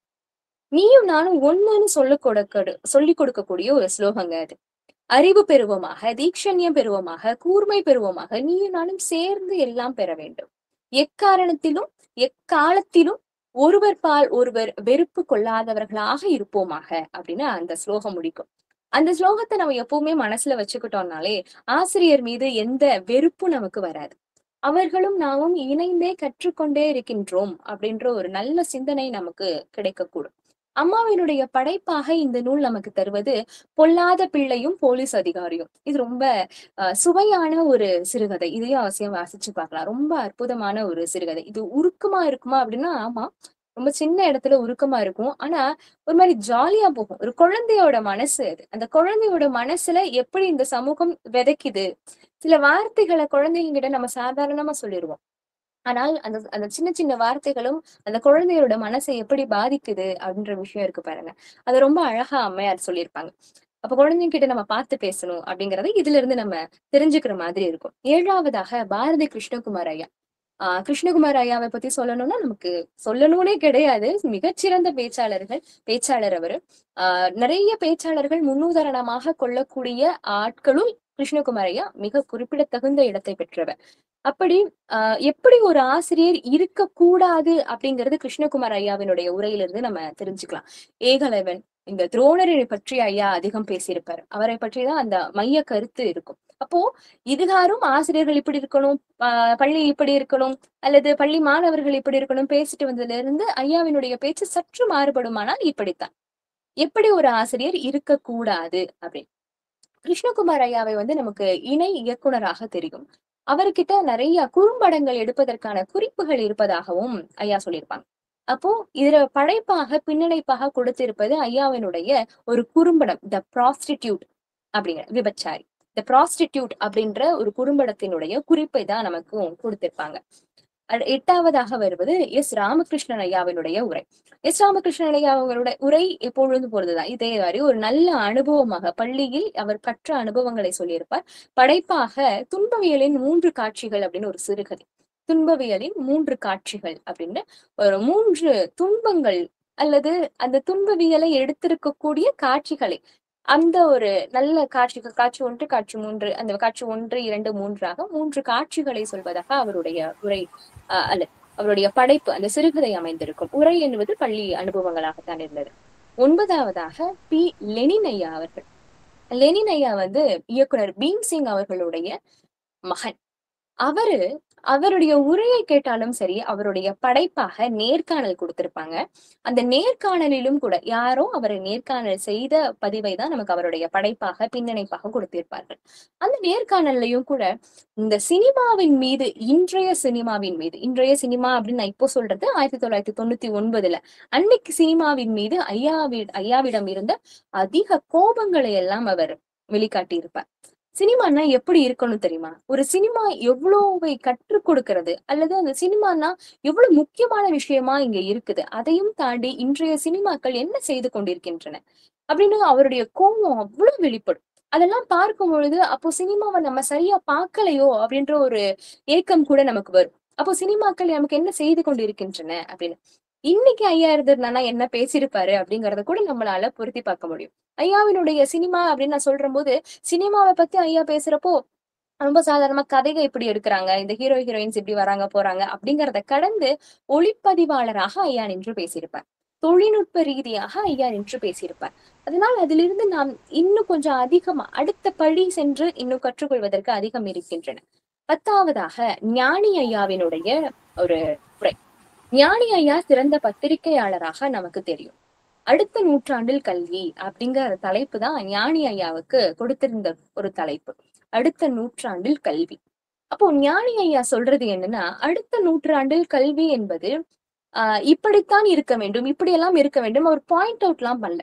நீயும் நானும் ஒண்ணுன்னு சொல்ல கொடுக்க சொல்லிக் கொடுக்கக்கூடிய ஒரு ஸ்லோகங்க அது அறிவு பெறுவோமாக தீக்ஷண்யம் பெறுவோமாக கூர்மை பெறுவோமாக நீயும் நானும் சேர்ந்து எல்லாம் பெற வேண்டும் எக்காரணத்திலும் எக்காலத்திலும் ஒருவர் பால் ஒருவர் வெறுப்பு கொள்ளாதவர்களாக இருப்போமாக அப்படின்னு அந்த ஸ்லோகம் முடிக்கும் அந்த ஸ்லோகத்தை நம்ம எப்பவுமே மனசுல வச்சுக்கிட்டோம்னாலே ஆசிரியர் மீது எந்த வெறுப்பும் நமக்கு வராது அவர்களும் நாமும் இணைந்தே கற்றுக்கொண்டே இருக்கின்றோம் அப்படின்ற ஒரு நல்ல சிந்தனை நமக்கு கிடைக்கக்கூடும் அம்மாவினுடைய படைப்பாக இந்த நூல் நமக்கு தருவது பொல்லாத பிள்ளையும் போலீஸ் அதிகாரியும் இது ரொம்ப அஹ், சுவையான ஒரு சிறுகதை இதையும் அவசியம் வாசிச்சு பார்க்கலாம் ரொம்ப அற்புதமான ஒரு சிறுகதை இது உருக்கமா இருக்குமா அப்படின்னா ஆமா ரொம்ப சின்ன இடத்துல உருக்கமா இருக்கும் ஆனா ஒரு மாதிரி ஜாலியா போகும் ஒரு குழந்தையோட மனசு அது அந்த குழந்தையோட மனசுல எப்படி இந்த சமூகம் விதைக்குது சில வார்த்தைகளை குழந்தைங்க கிட்ட நம்ம சாதாரணமா சொல்லிடுவோம் ஆனால் அந்த அந்த சின்ன சின்ன வார்த்தைகளும் அந்த குழந்தையோட மனசை எப்படி பாதிக்குது அப்படின்ற விஷயம் இருக்கு பாருங்க அது ரொம்ப அழகா அம்மையார் சொல்லியிருப்பாங்க அப்ப குழந்தைங்க கிட்ட நம்ம பார்த்து பேசணும் அப்படிங்கறத இதுல இருந்து நம்ம தெரிஞ்சுக்கிற மாதிரி இருக்கும் ஏழாவதாக பாரதி கிருஷ்ணகுமார் ஐயா ஆஹ் கிருஷ்ணகுமார் ஐயாவை பத்தி சொல்லணும்னா நமக்கு சொல்லணும்னே கிடையாது மிகச்சிறந்த பேச்சாளர்கள் பேச்சாளர் அவரு ஆஹ் நிறைய பேச்சாளர்கள் முன்னுதாரணமாக கொள்ளக்கூடிய ஆட்களும் கிருஷ்ணகுமார் ஐயா மிக குறிப்பிடத்தகுந்த இடத்தை பெற்றவர் அப்படி ஆஹ் எப்படி ஒரு ஆசிரியர் இருக்கக்கூடாது அப்படிங்கிறது கிருஷ்ணகுமார் ஐயாவினுடைய உரையிலிருந்து நம்ம தெரிஞ்சுக்கலாம் ஏகலைவன் இந்த துரோணரை பற்றி ஐயா அதிகம் பேசியிருப்பார் அவரை பற்றி தான் அந்த மைய கருத்து இருக்கும் அப்போ இதுகாரும் ஆசிரியர்கள் இப்படி இருக்கணும் ஆஹ் பள்ளி இப்படி இருக்கணும் அல்லது பள்ளி மாணவர்கள் இப்படி இருக்கணும் பேசிட்டு வந்ததுல இருந்து ஐயாவினுடைய பேச்சு சற்று மாறுபடுமானால் இப்படித்தான் எப்படி ஒரு ஆசிரியர் இருக்கக்கூடாது அப்படின்னு கிருஷ்ணகுமார் ஐயாவை வந்து நமக்கு இணை இயக்குனராக தெரியும் அவர்கிட்ட நிறைய குறும்படங்கள் எடுப்பதற்கான குறிப்புகள் இருப்பதாகவும் ஐயா சொல்லியிருப்பாங்க அப்போ இதுல படைப்பாக பின்னடைப்பாக கொடுத்திருப்பது ஐயாவினுடைய ஒரு குறும்படம் த ப்ராஸ்டிடியூட் அப்படிங்கிற விபச்சாரி த ப்ராஸ்டிடியூட் அப்படின்ற ஒரு குறும்படத்தினுடைய குறிப்பை தான் நமக்கும் கொடுத்திருப்பாங்க அட்- எட்டாவதாக வருவது எஸ் ராமகிருஷ்ணன் ஐயாவினுடைய உரை எஸ் ராமகிருஷ்ணன் ஐயா அவர்களுடைய உரை எப்பொழுதும் போறதுதான் இதே மாதிரி ஒரு நல்ல அனுபவமாக பள்ளியில் அவர் கற்ற அனுபவங்களை சொல்லியிருப்பார் படைப்பாக துன்பவியலின் மூன்று காட்சிகள் அப்படின்னு ஒரு சிறுகதை துன்பவியலின் மூன்று காட்சிகள் அப்படின்னு ஒரு மூன்று துன்பங்கள் அல்லது அந்த துன்பவியலை எடுத்திருக்கக்கூடிய காட்சிகளை அந்த ஒரு நல்ல காட்சிகள் காட்சி ஒன்று காட்சி மூன்று அந்த காட்சி ஒன்று இரண்டு மூன்றாக மூன்று காட்சிகளை சொல்வதாக அவருடைய உரை அஹ், அல்ல அவருடைய படைப்பு அந்த சிறுகதை அமைந்திருக்கும் உரை என்பது பள்ளி அனுபவங்களாகத்தான் இருந்தது ஒன்பதாவதாக பி லெனின் ஐயா அவர்கள் லெனின் ஐயா வந்து இயக்குனர் பீம் சிங் அவர்களுடைய மகன் அவரு அவருடைய உரையை கேட்டாலும் சரி அவருடைய படைப்பாக நேர்காணல் கொடுத்திருப்பாங்க அந்த நேர்காணலிலும் கூட யாரோ அவரை நேர்காணல் செய்த பதிவை தான் நமக்கு அவருடைய படைப்பாக பின்னணைப்பாக கொடுத்திருப்பார்கள் அந்த நேர்காணல்லையும் கூட இந்த சினிமாவின் மீது இன்றைய சினிமாவின் மீது இன்றைய சினிமா அப்படின்னு நான் இப்போ சொல்றது ஆயிரத்தி தொள்ளாயிரத்தி தொண்ணூத்தி ஒன்பதுல அன்னைக்கு சினிமாவின் மீது ஐயாவி ஐயாவிடம் இருந்த அதிக கோபங்களை எல்லாம் அவர் வெளிக்காட்டியிருப்பார் சினிமானா எப்படி இருக்கணும் தெரியுமா ஒரு சினிமா எவ்வளவை கற்றுக் கொடுக்கிறது அல்லது அந்த சினிமானா எவ்வளவு முக்கியமான விஷயமா இங்க இருக்குது அதையும் தாண்டி இன்றைய சினிமாக்கள் என்ன செய்து கொண்டிருக்கின்றன அப்படின்னு அவருடைய கோபம் அவ்வளவு வெளிப்படும் அதெல்லாம் பார்க்கும் பொழுது அப்போ சினிமாவை நம்ம சரியா பார்க்கலையோ அப்படின்ற ஒரு ஏக்கம் கூட நமக்கு வரும் அப்போ சினிமாக்கள் நமக்கு என்ன செய்து கொண்டிருக்கின்றன அப்படின்னு இன்னைக்கு ஐயா இருந்திருந்தானா என்ன பேசியிருப்பாரு அப்படிங்கறத கூட நம்மளால பொருத்தி பார்க்க முடியும் ஐயாவினுடைய சினிமா அப்படின்னு நான் சொல்ற போது சினிமாவை பத்தி ஐயா பேசுறப்போ ரொம்ப சாதாரணமா கதைகள் இப்படி எடுக்கிறாங்க இந்த ஹீரோ ஹீரோயின்ஸ் இப்படி வராங்க போறாங்க அப்படிங்கறத கடந்து ஒளிப்பதிவாளராக ஐயா நின்று பேசியிருப்பார் தொழில்நுட்ப ரீதியாக ஐயா நின்று பேசியிருப்பார் அதனால் அதிலிருந்து நாம் இன்னும் கொஞ்சம் அதிகமா அடுத்த பழி சென்று இன்னும் கற்றுக்கொள்வதற்கு அதிகம் இருக்கின்றன பத்தாவதாக ஞானி ஐயாவினுடைய ஒரு உரை ஞானி ஐயா சிறந்த பத்திரிகையாளராக நமக்கு தெரியும் அடுத்த நூற்றாண்டில் கல்வி அப்படிங்கிற தலைப்பு தான் ஞானி ஐயாவுக்கு கொடுத்திருந்த ஒரு தலைப்பு அடுத்த நூற்றாண்டில் கல்வி அப்போ ஞானி ஐயா சொல்றது என்னன்னா அடுத்த நூற்றாண்டில் கல்வி என்பது ஆஹ் இப்படித்தான் இருக்க வேண்டும் இப்படியெல்லாம் இருக்க வேண்டும் அவர் பாயிண்ட் அவுட் எல்லாம் பண்ணல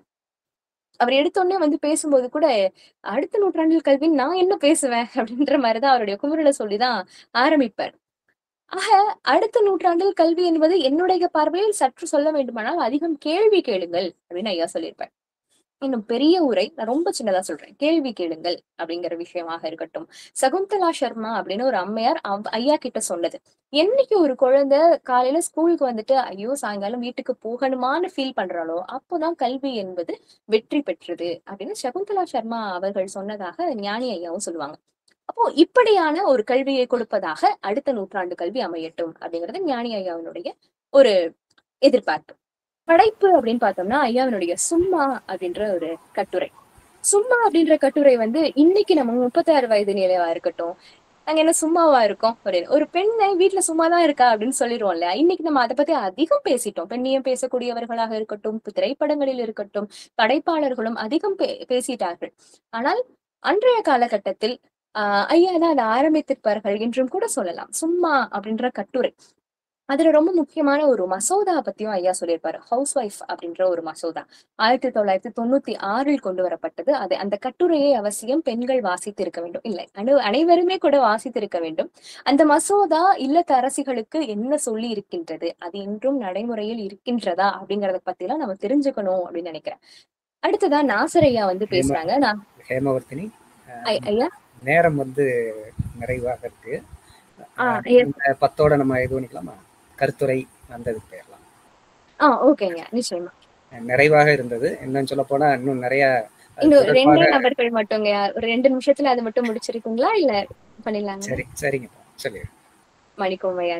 அவர் எடுத்தோடனே வந்து பேசும்போது கூட அடுத்த நூற்றாண்டில் கல்வி நான் என்ன பேசுவேன் அப்படின்ற மாதிரிதான் அவருடைய குமுறலை சொல்லிதான் ஆரம்பிப்பார் ஆக அடுத்த நூற்றாண்டில் கல்வி என்பது என்னுடைய பார்வையில் சற்று சொல்ல வேண்டுமானால் அதிகம் கேள்வி கேளுங்கள் அப்படின்னு ஐயா சொல்லியிருப்பார் இன்னும் பெரிய உரை நான் ரொம்ப சின்னதா சொல்றேன் கேள்வி கேளுங்கள் அப்படிங்கிற விஷயமாக இருக்கட்டும் சகுந்தலா சர்மா அப்படின்னு ஒரு அம்மையார் அவ்- ஐயா கிட்ட சொன்னது என்னைக்கு ஒரு குழந்தை காலையில ஸ்கூலுக்கு வந்துட்டு ஐயோ சாயங்காலம் வீட்டுக்கு போகணுமான்னு ஃபீல் பண்றாளோ அப்போதான் கல்வி என்பது வெற்றி பெற்றது அப்படின்னு சகுந்தலா சர்மா அவர்கள் சொன்னதாக ஞானி ஐயாவும் சொல்லுவாங்க அப்போ இப்படியான ஒரு கல்வியை கொடுப்பதாக அடுத்த நூற்றாண்டு கல்வி அமையட்டும் அப்படிங்கிறது ஞானி ஐயாவினுடைய ஒரு எதிர்பார்ப்பு படைப்பு அப்படின்னு பார்த்தோம்னா ஐயாவினுடைய சும்மா அப்படின்ற ஒரு கட்டுரை சும்மா அப்படின்ற கட்டுரை வந்து இன்னைக்கு நம்ம முப்பத்தாறு வயது நிலைவா இருக்கட்டும் நாங்க என்ன சும்மாவா இருக்கோம் ஒரு ஒரு பெண்ணை வீட்டுல சும்மாதான் இருக்கா அப்படின்னு சொல்லிடுவோம் இல்லையா இன்னைக்கு நம்ம அதை பத்தி அதிகம் பேசிட்டோம் பெண்ணியம் பேசக்கூடியவர்களாக இருக்கட்டும் திரைப்படங்களில் இருக்கட்டும் படைப்பாளர்களும் அதிகம் பே பேசிட்டார்கள் ஆனால் அன்றைய காலகட்டத்தில் ஆஹ் ஐயா தான் அதை ஆரம்பித்திருப்பார்கள் என்றும் கூட சொல்லலாம் சும்மா அப்படின்ற கட்டுரை அதுல ரொம்ப முக்கியமான ஒரு மசோதா பத்தியும் ஐயா சொல்லியிருப்பாரு ஹவுஸ் ஒய்ஃப் அப்படின்ற ஒரு மசோதா ஆயிரத்தி தொள்ளாயிரத்தி தொண்ணூத்தி ஆறில் கொண்டு வரப்பட்டது அது அந்த கட்டுரையை அவசியம் பெண்கள் வாசித்திருக்க வேண்டும் இல்லை அனு அனைவருமே கூட வாசித்திருக்க வேண்டும் அந்த மசோதா இல்லத்தரசிகளுக்கு என்ன சொல்லி இருக்கின்றது அது இன்றும் நடைமுறையில் இருக்கின்றதா அப்படிங்கறத பத்தி எல்லாம் நம்ம தெரிஞ்சுக்கணும் அப்படின்னு நினைக்கிறேன் அடுத்ததா நாசர் ஐயா வந்து பேசுறாங்க நான் ஹேமவர்த்தினி ஐ- ஐயா நேரம் வந்து நிறைவாக இருக்கு ஆ, ஐயா. இந்த பத்தோட நம்ம இது பண்ணிக்கலாமா கருத்துரை அந்த இதுக்கு போயிடலாம் ஆஹ் ஓகேங்க நிச்சயமா நிறைவாக இருந்தது இன்னும் சொல்ல போனா இன்னும் நிறைய அது இன்னும் தொடர்பாக- ரெண்டே நபர்கள் மட்டுங்க ஒரு ரெண்டு நிமிஷத்துல அது மட்டும் முடிச்சிருக்கீங்களா இல்ல பண்ணிடலாங்க சரி சரிங்க சொல்லி மணிக்கோமையா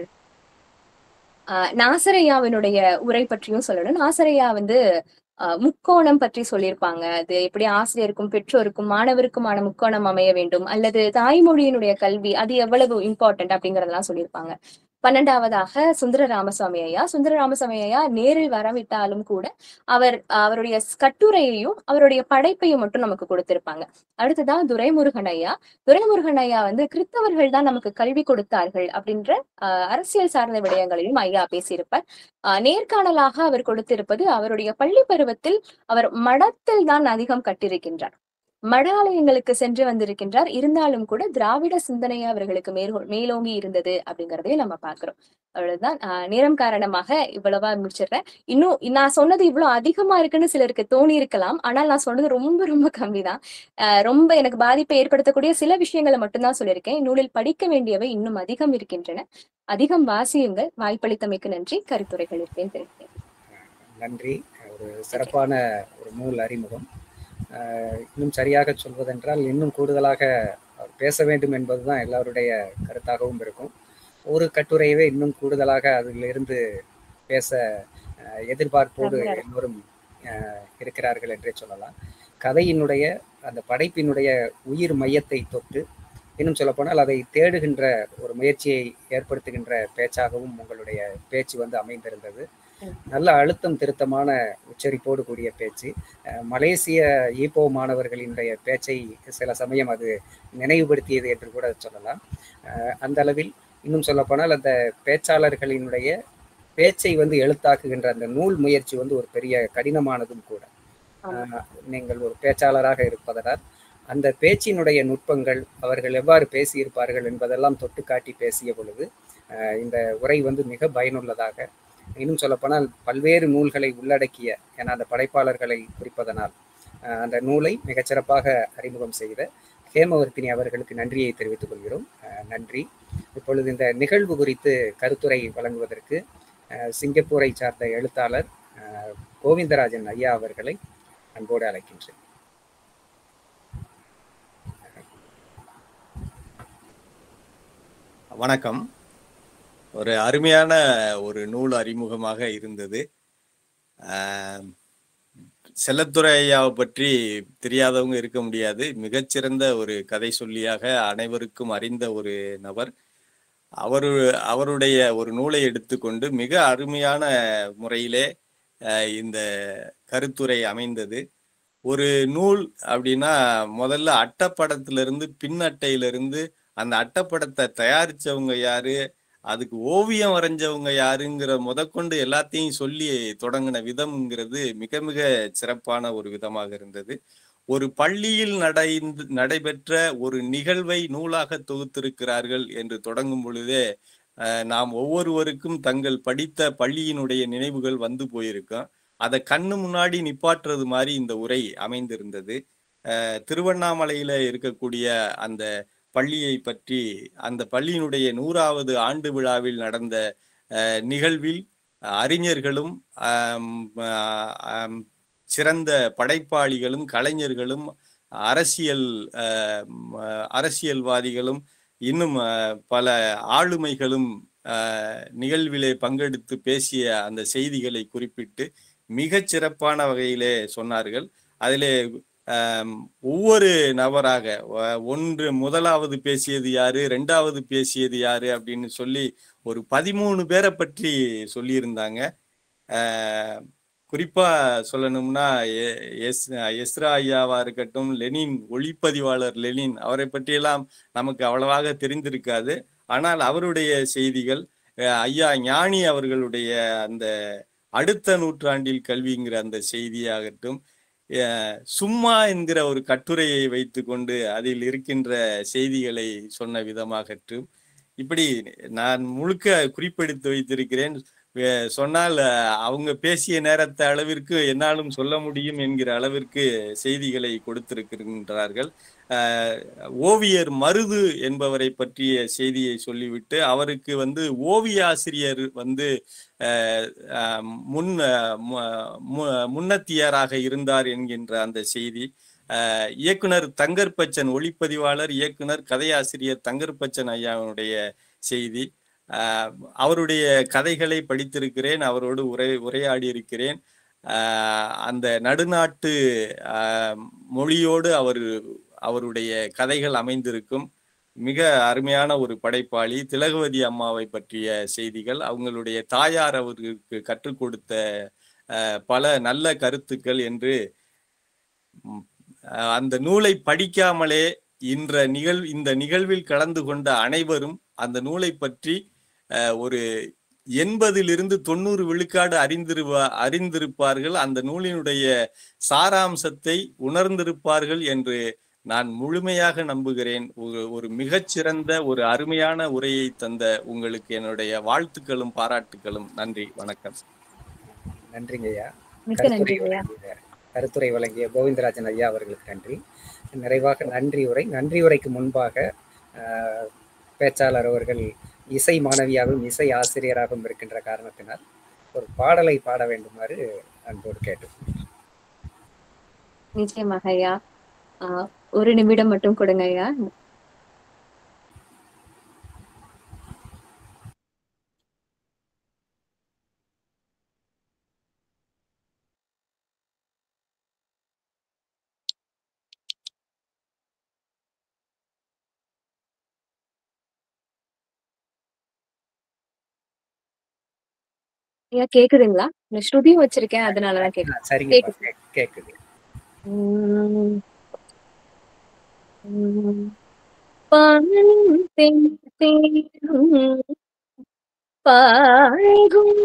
ஆஹ் நாசரையாவினுடைய உரை பற்றியும் சொல்லணும் நாசரையா வந்து ஆஹ் முக்கோணம் பற்றி சொல்லியிருப்பாங்க அது எப்படி ஆசிரியருக்கும் பெற்றோருக்கும் மாணவருக்குமான முக்கோணம் அமைய வேண்டும் அல்லது தாய்மொழியினுடைய கல்வி அது எவ்வளவு இம்பார்ட்டன்ட் அப்படிங்கறதெல்லாம் சொல்லியிருப்பாங்க பன்னெண்டாவதாக சுந்தர ராமசாமி ஐயா சுந்தர ராமசாமி ஐயா நேரில் வரவிட்டாலும் கூட அவர் அவருடைய கட்டுரையையும் அவருடைய படைப்பையும் மட்டும் நமக்கு கொடுத்திருப்பாங்க அடுத்ததான் துரைமுருகன் ஐயா துரைமுருகன் ஐயா வந்து கிறிஸ்தவர்கள் தான் நமக்கு கல்வி கொடுத்தார்கள் அப்படின்ற ஆஹ் அரசியல் சார்ந்த விடயங்களையும் ஐயா பேசியிருப்பார் ஆஹ் நேர்காணலாக அவர் கொடுத்திருப்பது அவருடைய பள்ளி பருவத்தில் அவர் மடத்தில் தான் அதிகம் கட்டிருக்கின்றார் மடாலயங்களுக்கு சென்று வந்திருக்கின்றார் இருந்தாலும் கூட திராவிட சிந்தனை அவர்களுக்கு மேற்கொ மேலோங்கி இருந்தது அப்படிங்கறதையும் நம்ம பார்க்கிறோம் அவ்வளவுதான் ஆஹ் நேரம் காரணமாக இவ்வளவா முடிச்சிடுறேன் இன்னும் நான் சொன்னது இவ்வளவு அதிகமா இருக்குன்னு சிலருக்கு தோணி இருக்கலாம் ஆனால் நான் சொன்னது ரொம்ப ரொம்ப கம்மிதான் ஆஹ் ரொம்ப எனக்கு பாதிப்பை ஏற்படுத்தக்கூடிய சில விஷயங்களை மட்டும்தான் சொல்லியிருக்கேன் நூலில் படிக்க வேண்டியவை இன்னும் அதிகம் இருக்கின்றன அதிகம் வாசியுங்கள் வாய்ப்பளித்தமைக்கு நன்றி கருத்துரைகள் இருக்கேன் தெரிவித்தேன் நன்றி ஒரு சிறப்பான ஒரு நூல் அறிமுகம் ஆஹ் இன்னும் சரியாக சொல்வதென்றால் இன்னும் கூடுதலாக அவர் பேச வேண்டும் என்பதுதான் எல்லாருடைய கருத்தாகவும் இருக்கும் ஒரு கட்டுரையவே இன்னும் கூடுதலாக அதிலிருந்து பேச ஆஹ் எதிர்பார்ப்போடு நன்றி. எல்லோரும் ஆஹ் இருக்கிறார்கள் என்றே சொல்லலாம் கதையினுடைய அந்த படைப்பினுடைய உயிர் மையத்தை தொட்டு இன்னும் சொல்லப்போனால் அதை தேடுகின்ற ஒரு முயற்சியை ஏற்படுத்துகின்ற பேச்சாகவும் உங்களுடைய பேச்சு வந்து அமைந்திருந்தது நல்ல அழுத்தம் திருத்தமான உச்சரிப்போடு கூடிய பேச்சு மலேசிய ஈப்போ மாணவர்களினுடைய பேச்சை சில சமயம் அது நினைவுபடுத்தியது என்று கூட சொல்லலாம் அந்த அளவில் இன்னும் சொல்லப்போனால் அந்த பேச்சாளர்களினுடைய பேச்சை வந்து எழுத்தாக்குகின்ற அந்த நூல் முயற்சி வந்து ஒரு பெரிய கடினமானதும் கூட நீங்கள் ஒரு பேச்சாளராக இருப்பதனால் அந்த பேச்சினுடைய நுட்பங்கள் அவர்கள் எவ்வாறு பேசியிருப்பார்கள் என்பதெல்லாம் தொட்டு காட்டி பேசிய பொழுது இந்த உரை வந்து மிக பயனுள்ளதாக இன்னும் சொல்லப்போனால் பல்வேறு நூல்களை உள்ளடக்கிய என அந்த படைப்பாளர்களை குறிப்பதனால் அந்த நூலை மிகச்சிறப்பாக அறிமுகம் செய்த ஹேமவர்த்தினி அவர்களுக்கு நன்றியை தெரிவித்துக் கொள்கிறோம் நன்றி இப்பொழுது இந்த நிகழ்வு குறித்து கருத்துரை வழங்குவதற்கு சிங்கப்பூரை சார்ந்த எழுத்தாளர் கோவிந்தராஜன் ஐயா அவர்களை அன்போடு அழைக்கின்றேன் வணக்கம் ஒரு அருமையான ஒரு நூல் அறிமுகமாக இருந்தது செல்லத்துறை ஐயாவை பற்றி தெரியாதவங்க இருக்க முடியாது மிகச்சிறந்த ஒரு கதை சொல்லியாக அனைவருக்கும் அறிந்த ஒரு நபர் அவரு அவருடைய ஒரு நூலை எடுத்துக்கொண்டு மிக அருமையான முறையிலே இந்த கருத்துரை அமைந்தது ஒரு நூல் அப்படின்னா முதல்ல அட்டப்படத்திலிருந்து பின் அட்டையிலிருந்து அந்த அட்டப்படத்தை தயாரிச்சவங்க யாரு அதுக்கு ஓவியம் வரைஞ்சவங்க யாருங்கிற முதற்கொண்டு எல்லாத்தையும் சொல்லி தொடங்கின விதம்ங்கிறது மிக மிக சிறப்பான ஒரு விதமாக இருந்தது ஒரு பள்ளியில் நடைந்து நடைபெற்ற ஒரு நிகழ்வை நூலாக தொகுத்திருக்கிறார்கள் என்று தொடங்கும் பொழுதே நாம் ஒவ்வொருவருக்கும் தங்கள் படித்த பள்ளியினுடைய நினைவுகள் வந்து போயிருக்கும் அதை கண்ணு முன்னாடி நிப்பாட்டுறது மாதிரி இந்த உரை அமைந்திருந்தது திருவண்ணாமலையில இருக்கக்கூடிய அந்த பள்ளியை பற்றி அந்த பள்ளியினுடைய நூறாவது ஆண்டு விழாவில் நடந்த நிகழ்வில் அறிஞர்களும் சிறந்த படைப்பாளிகளும் கலைஞர்களும் அரசியல் அரசியல்வாதிகளும் இன்னும் பல ஆளுமைகளும் நிகழ்விலே பங்கெடுத்து பேசிய அந்த செய்திகளை குறிப்பிட்டு மிகச் சிறப்பான வகையிலே சொன்னார்கள் அதிலே ஒவ்வொரு நபராக ஒன்று முதலாவது பேசியது யாரு ரெண்டாவது பேசியது யாரு அப்படின்னு சொல்லி ஒரு பதிமூணு பேரை பற்றி சொல்லியிருந்தாங்க குறிப்பா சொல்லணும்னா எஸ் எஸ்ரா ஐயாவா இருக்கட்டும் லெனின் ஒளிப்பதிவாளர் லெனின் அவரை பற்றியெல்லாம் நமக்கு அவ்வளவாக தெரிந்திருக்காது ஆனால் அவருடைய செய்திகள் ஐயா ஞானி அவர்களுடைய அந்த அடுத்த நூற்றாண்டில் கல்விங்கிற அந்த செய்தியாகட்டும் சும்மா என்கிற ஒரு கட்டுரையை வைத்து கொண்டு அதில் இருக்கின்ற செய்திகளை சொன்ன விதமாகட்டும் இப்படி நான் முழுக்க குறிப்பெடுத்து வைத்திருக்கிறேன் சொன்னால் அவங்க பேசிய நேரத்தை அளவிற்கு என்னாலும் சொல்ல முடியும் என்கிற அளவிற்கு செய்திகளை கொடுத்திருக்கின்றார்கள் ஓவியர் மருது என்பவரை பற்றிய செய்தியை சொல்லிவிட்டு அவருக்கு வந்து ஓவிய ஆசிரியர் வந்து முன் முன்னத்தியராக இருந்தார் என்கின்ற அந்த செய்தி இயக்குனர் தங்கர்பச்சன் ஒளிப்பதிவாளர் இயக்குனர் கதையாசிரியர் தங்கர்பச்சன் ஐயாவுடைய செய்தி அவருடைய கதைகளை படித்திருக்கிறேன் அவரோடு உரை உரையாடி இருக்கிறேன் அந்த நடுநாட்டு மொழியோடு அவர் அவருடைய கதைகள் அமைந்திருக்கும் மிக அருமையான ஒரு படைப்பாளி திலகவதி அம்மாவை பற்றிய செய்திகள் அவங்களுடைய தாயார் அவருக்கு கற்றுக் கொடுத்த பல நல்ல கருத்துக்கள் என்று அந்த நூலை படிக்காமலே இன்ற நிகழ் இந்த நிகழ்வில் கலந்து கொண்ட அனைவரும் அந்த நூலை பற்றி ஒரு எண்பதிலிருந்து தொண்ணூறு விழுக்காடு அறிந்திருவா அறிந்திருப்பார்கள் அந்த நூலினுடைய சாராம்சத்தை உணர்ந்திருப்பார்கள் என்று நான் முழுமையாக நம்புகிறேன் ஒரு ஒரு மிகச்சிறந்த ஒரு அருமையான உரையை தந்த உங்களுக்கு என்னுடைய வாழ்த்துக்களும் பாராட்டுகளும் நன்றி வணக்கம் நன்றிங்க ஐயா மிக்க நன்றி ஐயா கருத்துரை வழங்கிய கோவிந்தராஜன் ஐயா அவர்களுக்கு நன்றி நிறைவாக நன்றி உரை நன்றி உரைக்கு முன்பாக பேச்சாளர் அவர்கள் இசை மாணவியாகவும் இசை ஆசிரியராகவும் இருக்கின்ற காரணத்தினால் ஒரு பாடலை பாட வேண்டுமாறு அன்போடு கேட்டு நிச்சயமாக ஐயா ஒரு நிமிடம் மட்டும் கொடுங்க ஐயா ஐயா கேக்குதுங்களா இந்த ஸ்ருதியும் வச்சிருக்கேன் அதனாலதான் கேக்குது ஆ, சரிங்கப்பா கே- கேக்குது உம் உம் பாலும் தென்தேனும் பாகும்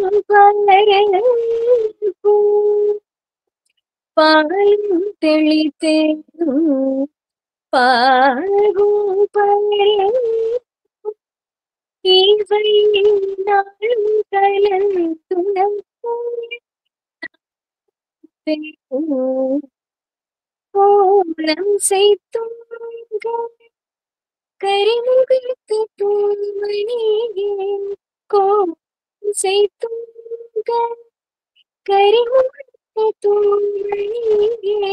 பலரும் பாலும் தெளித்தேனும் பாகும் பலரும் இவை நாளும் கலந்துணர்வும் கோலம் செய்துங்க கரிமுகத்து பூமணியே கோலம் செய்துங்க கரிமுகத்து தூமணியே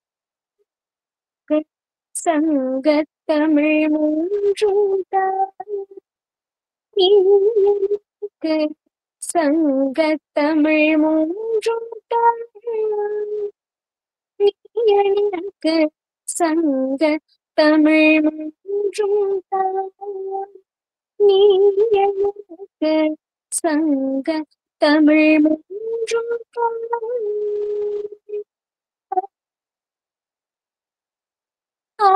சங்கத்தமிழ் மூன்றும் தான் நீக்கு சங்கத்தமிழ் மூன்றும் தான் நீ எனக்கு சங்க தமிழ் மூன்றும் தான் நீ எனக்கு சங்க தமிழ் மூன்றும் தான் ஆ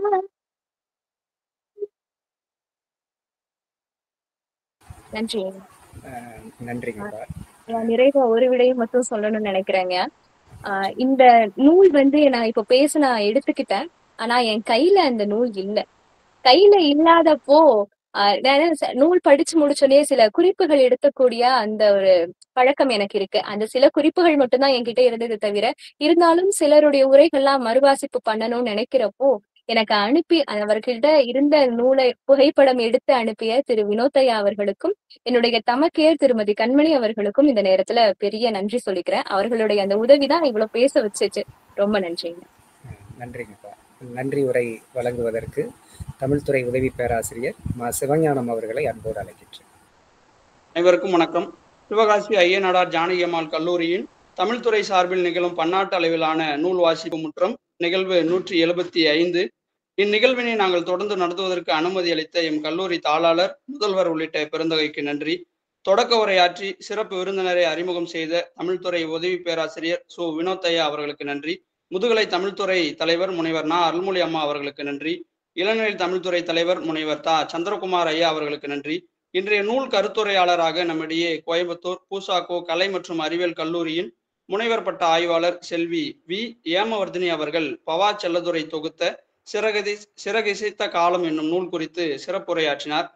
நன்றி அஹ், நன்றிங்கப்பா நான் நிறைவா ஒரு விடையும் மட்டும் சொல்லணும்னு நினைக்கிறேங்க ஆஹ் இந்த நூல் வந்து நான் இப்ப பேச நான் எடுத்துக்கிட்டேன் ஆனா என் கையில அந்த நூல் இல்ல கையில இல்லாதப்போ ஆஹ் நான் ச- நூல் படிச்சு முடிச்சோடனே சில குறிப்புகள் எடுக்கக்கூடிய அந்த ஒரு பழக்கம் எனக்கு இருக்கு அந்த சில குறிப்புகள் மட்டும்தான் என்கிட்ட இருந்தது தவிர இருந்தாலும் சிலருடைய உரைகள்லாம் மறுவாசிப்பு பண்ணணும்னு நினைக்கிறப்போ எனக்கு அனுப்பி அவர்கிட்ட இருந்த நூலை புகைப்படம் எடுத்து அனுப்பிய திரு வினோத்தையா அவர்களுக்கும் என்னுடைய தமக்கையர் திருமதி கண்மணி அவர்களுக்கும் இந்த நேரத்துல பெரிய நன்றி சொல்லிக்கிறேன் அவர்களுடைய அந்த உதவிதான் இவ்வளவு பேச வச்சுச்சு ரொம்ப நன்றிங்க அஹ், நன்றிங்கப்பா நன்றி உரை வழங்குவதற்கு தமிழ்துறை உதவி பேராசிரியர் மா சிவஞானம் அவர்களை அன்போடு அழைக்கின்றேன் அனைவருக்கும் வணக்கம் சிவகாசி ஐயனாடார் ஜானகி அம்மாள் கல்லூரியின் தமிழ்துறை சார்பில் நிகழும் பன்னாட்டு அளவிலான நூல் வாசிப்பு முற்றம் நிகழ்வு நூற்றி எழுபத்தி ஐந்து இந்நிகழ்வினை நாங்கள் தொடர்ந்து நடத்துவதற்கு அனுமதி அளித்த எம் கல்லூரி தாளாளர் முதல்வர் உள்ளிட்ட பெருந்தகைக்கு நன்றி தொடக்க உரையாற்றி சிறப்பு விருந்தினரை அறிமுகம் செய்த தமிழ்துறை உதவி பேராசிரியர் சு வினோத்தையா அவர்களுக்கு நன்றி முதுகலை தமிழ்துறை தலைவர் முனைவர் நா அருள்மொழி அம்மா அவர்களுக்கு நன்றி இளநிலை தமிழ்துறை தலைவர் முனைவர் தா சந்திரகுமார் ஐயா அவர்களுக்கு நன்றி இன்றைய நூல் கருத்துரையாளராக நம்மிடையே கோயம்புத்தூர் பூசாக்கோ கலை மற்றும் அறிவியல் கல்லூரியின் முனைவர் பட்ட ஆய்வாளர் செல்வி வி ஏமவர்தினி அவர்கள் பவா செல்லதுரை தொகுத்த சிறகதி சிறகிசைத்த காலம் என்னும் நூல் குறித்து சிறப்புரையாற்றினார்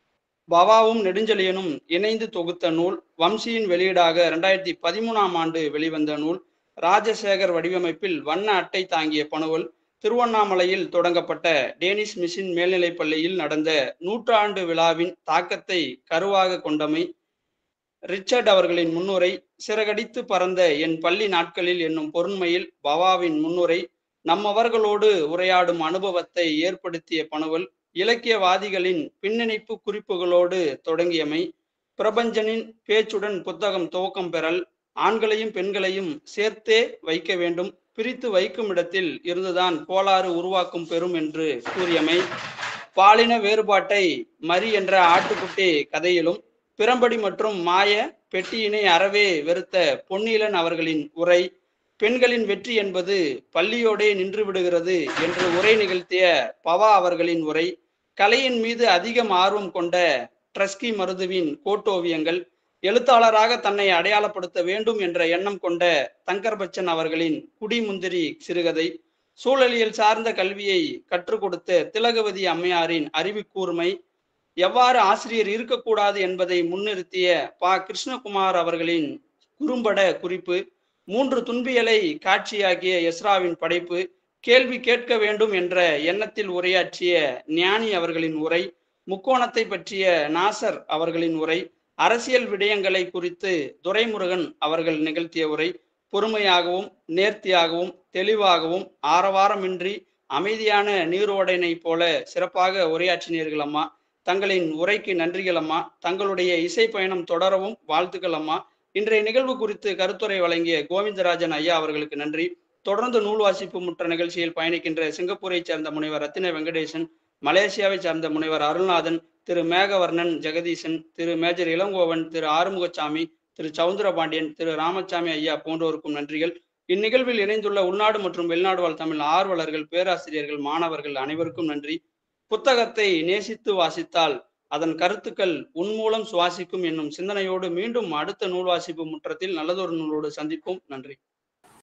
பவாவும் நெடுஞ்செழியனும் இணைந்து தொகுத்த நூல் வம்சியின் வெளியீடாக இரண்டாயிரத்தி பதிமூணாம் ஆண்டு வெளிவந்த நூல் ராஜசேகர் வடிவமைப்பில் வண்ண அட்டை தாங்கிய பணுவல் திருவண்ணாமலையில் தொடங்கப்பட்ட டேனிஷ் மிஷின் மேல்நிலைப் பள்ளியில் நடந்த நூற்றாண்டு விழாவின் தாக்கத்தை கருவாக கொண்டமை ரிச்சர்ட் அவர்களின் முன்னுரை சிறகடித்து பறந்த என் பள்ளி நாட்களில் என்னும் பொருண்மையில் பவாவின் முன்னுரை நம்மவர்களோடு உரையாடும் அனுபவத்தை ஏற்படுத்திய பணுவல் இலக்கியவாதிகளின் பின்னிணைப்பு குறிப்புகளோடு தொடங்கியமை பிரபஞ்சனின் பேச்சுடன் புத்தகம் துவக்கம் பெறல் ஆண்களையும் பெண்களையும் சேர்த்தே வைக்க வேண்டும் பிரித்து வைக்கும் இடத்தில் இருந்துதான் கோளாறு உருவாக்கும் பெறும் என்று கூறியமை பாலின வேறுபாட்டை மரி என்ற ஆட்டுக்குட்டி கதையிலும் பிறம்படி மற்றும் மாய பெட்டியினை அறவே வெறுத்த பொன்னீலன் அவர்களின் உரை பெண்களின் வெற்றி என்பது பள்ளியோடே நின்று விடுகிறது என்று உரை நிகழ்த்திய பவா அவர்களின் உரை கலையின் மீது அதிகம் ஆர்வம் கொண்ட ட்ரஸ்கி மருதுவின் கோட்டோவியங்கள் எழுத்தாளராக தன்னை அடையாளப்படுத்த வேண்டும் என்ற எண்ணம் கொண்ட தங்கர் பச்சன் அவர்களின் குடிமுந்திரி சிறுகதை சூழலியல் சார்ந்த கல்வியை கற்றுக் கொடுத்த திலகவதி அம்மையாரின் அறிவுக்கூர்மை எவ்வாறு ஆசிரியர் இருக்கக்கூடாது என்பதை முன்னிறுத்திய பா கிருஷ்ணகுமார் அவர்களின் குறும்பட குறிப்பு மூன்று துன்பியலை காட்சியாக்கிய எஸ்ராவின் படைப்பு கேள்வி கேட்க வேண்டும் என்ற எண்ணத்தில் உரையாற்றிய ஞானி அவர்களின் உரை முக்கோணத்தை பற்றிய நாசர் அவர்களின் உரை அரசியல் விடயங்களை குறித்து துரைமுருகன் அவர்கள் நிகழ்த்திய உரை பொறுமையாகவும் நேர்த்தியாகவும் தெளிவாகவும் ஆரவாரமின்றி அமைதியான நீரோடைனை போல சிறப்பாக உரையாற்றினீர்கள் அம்மா தங்களின் உரைக்கு நன்றிகள் அம்மா தங்களுடைய இசை பயணம் தொடரவும் வாழ்த்துக்கள் அம்மா இன்றைய நிகழ்வு குறித்து கருத்துரை வழங்கிய கோவிந்தராஜன் ஐயா அவர்களுக்கு நன்றி தொடர்ந்து நூல் வாசிப்பு முற்ற நிகழ்ச்சியில் பயணிக்கின்ற சிங்கப்பூரை சேர்ந்த முனைவர் ரத்தின வெங்கடேசன் மலேசியாவை சார்ந்த முனைவர் அருள்நாதன் திரு மேகவர்ணன் ஜெகதீசன் திரு மேஜர் இளங்கோவன் திரு ஆறுமுகசாமி திரு சவுந்தரபாண்டியன் திரு ராமசாமி ஐயா போன்றோருக்கும் நன்றிகள் இந்நிகழ்வில் இணைந்துள்ள உள்நாடு மற்றும் வெளிநாடு வாழ் தமிழ் ஆர்வலர்கள் பேராசிரியர்கள் மாணவர்கள் அனைவருக்கும் நன்றி புத்தகத்தை நேசித்து வாசித்தால் அதன் கருத்துக்கள் உன்மூலம் சுவாசிக்கும் என்னும் சிந்தனையோடு மீண்டும் அடுத்த நூல் வாசிப்பு முற்றத்தில் நல்லதொரு நூலோடு சந்திப்போம் நன்றி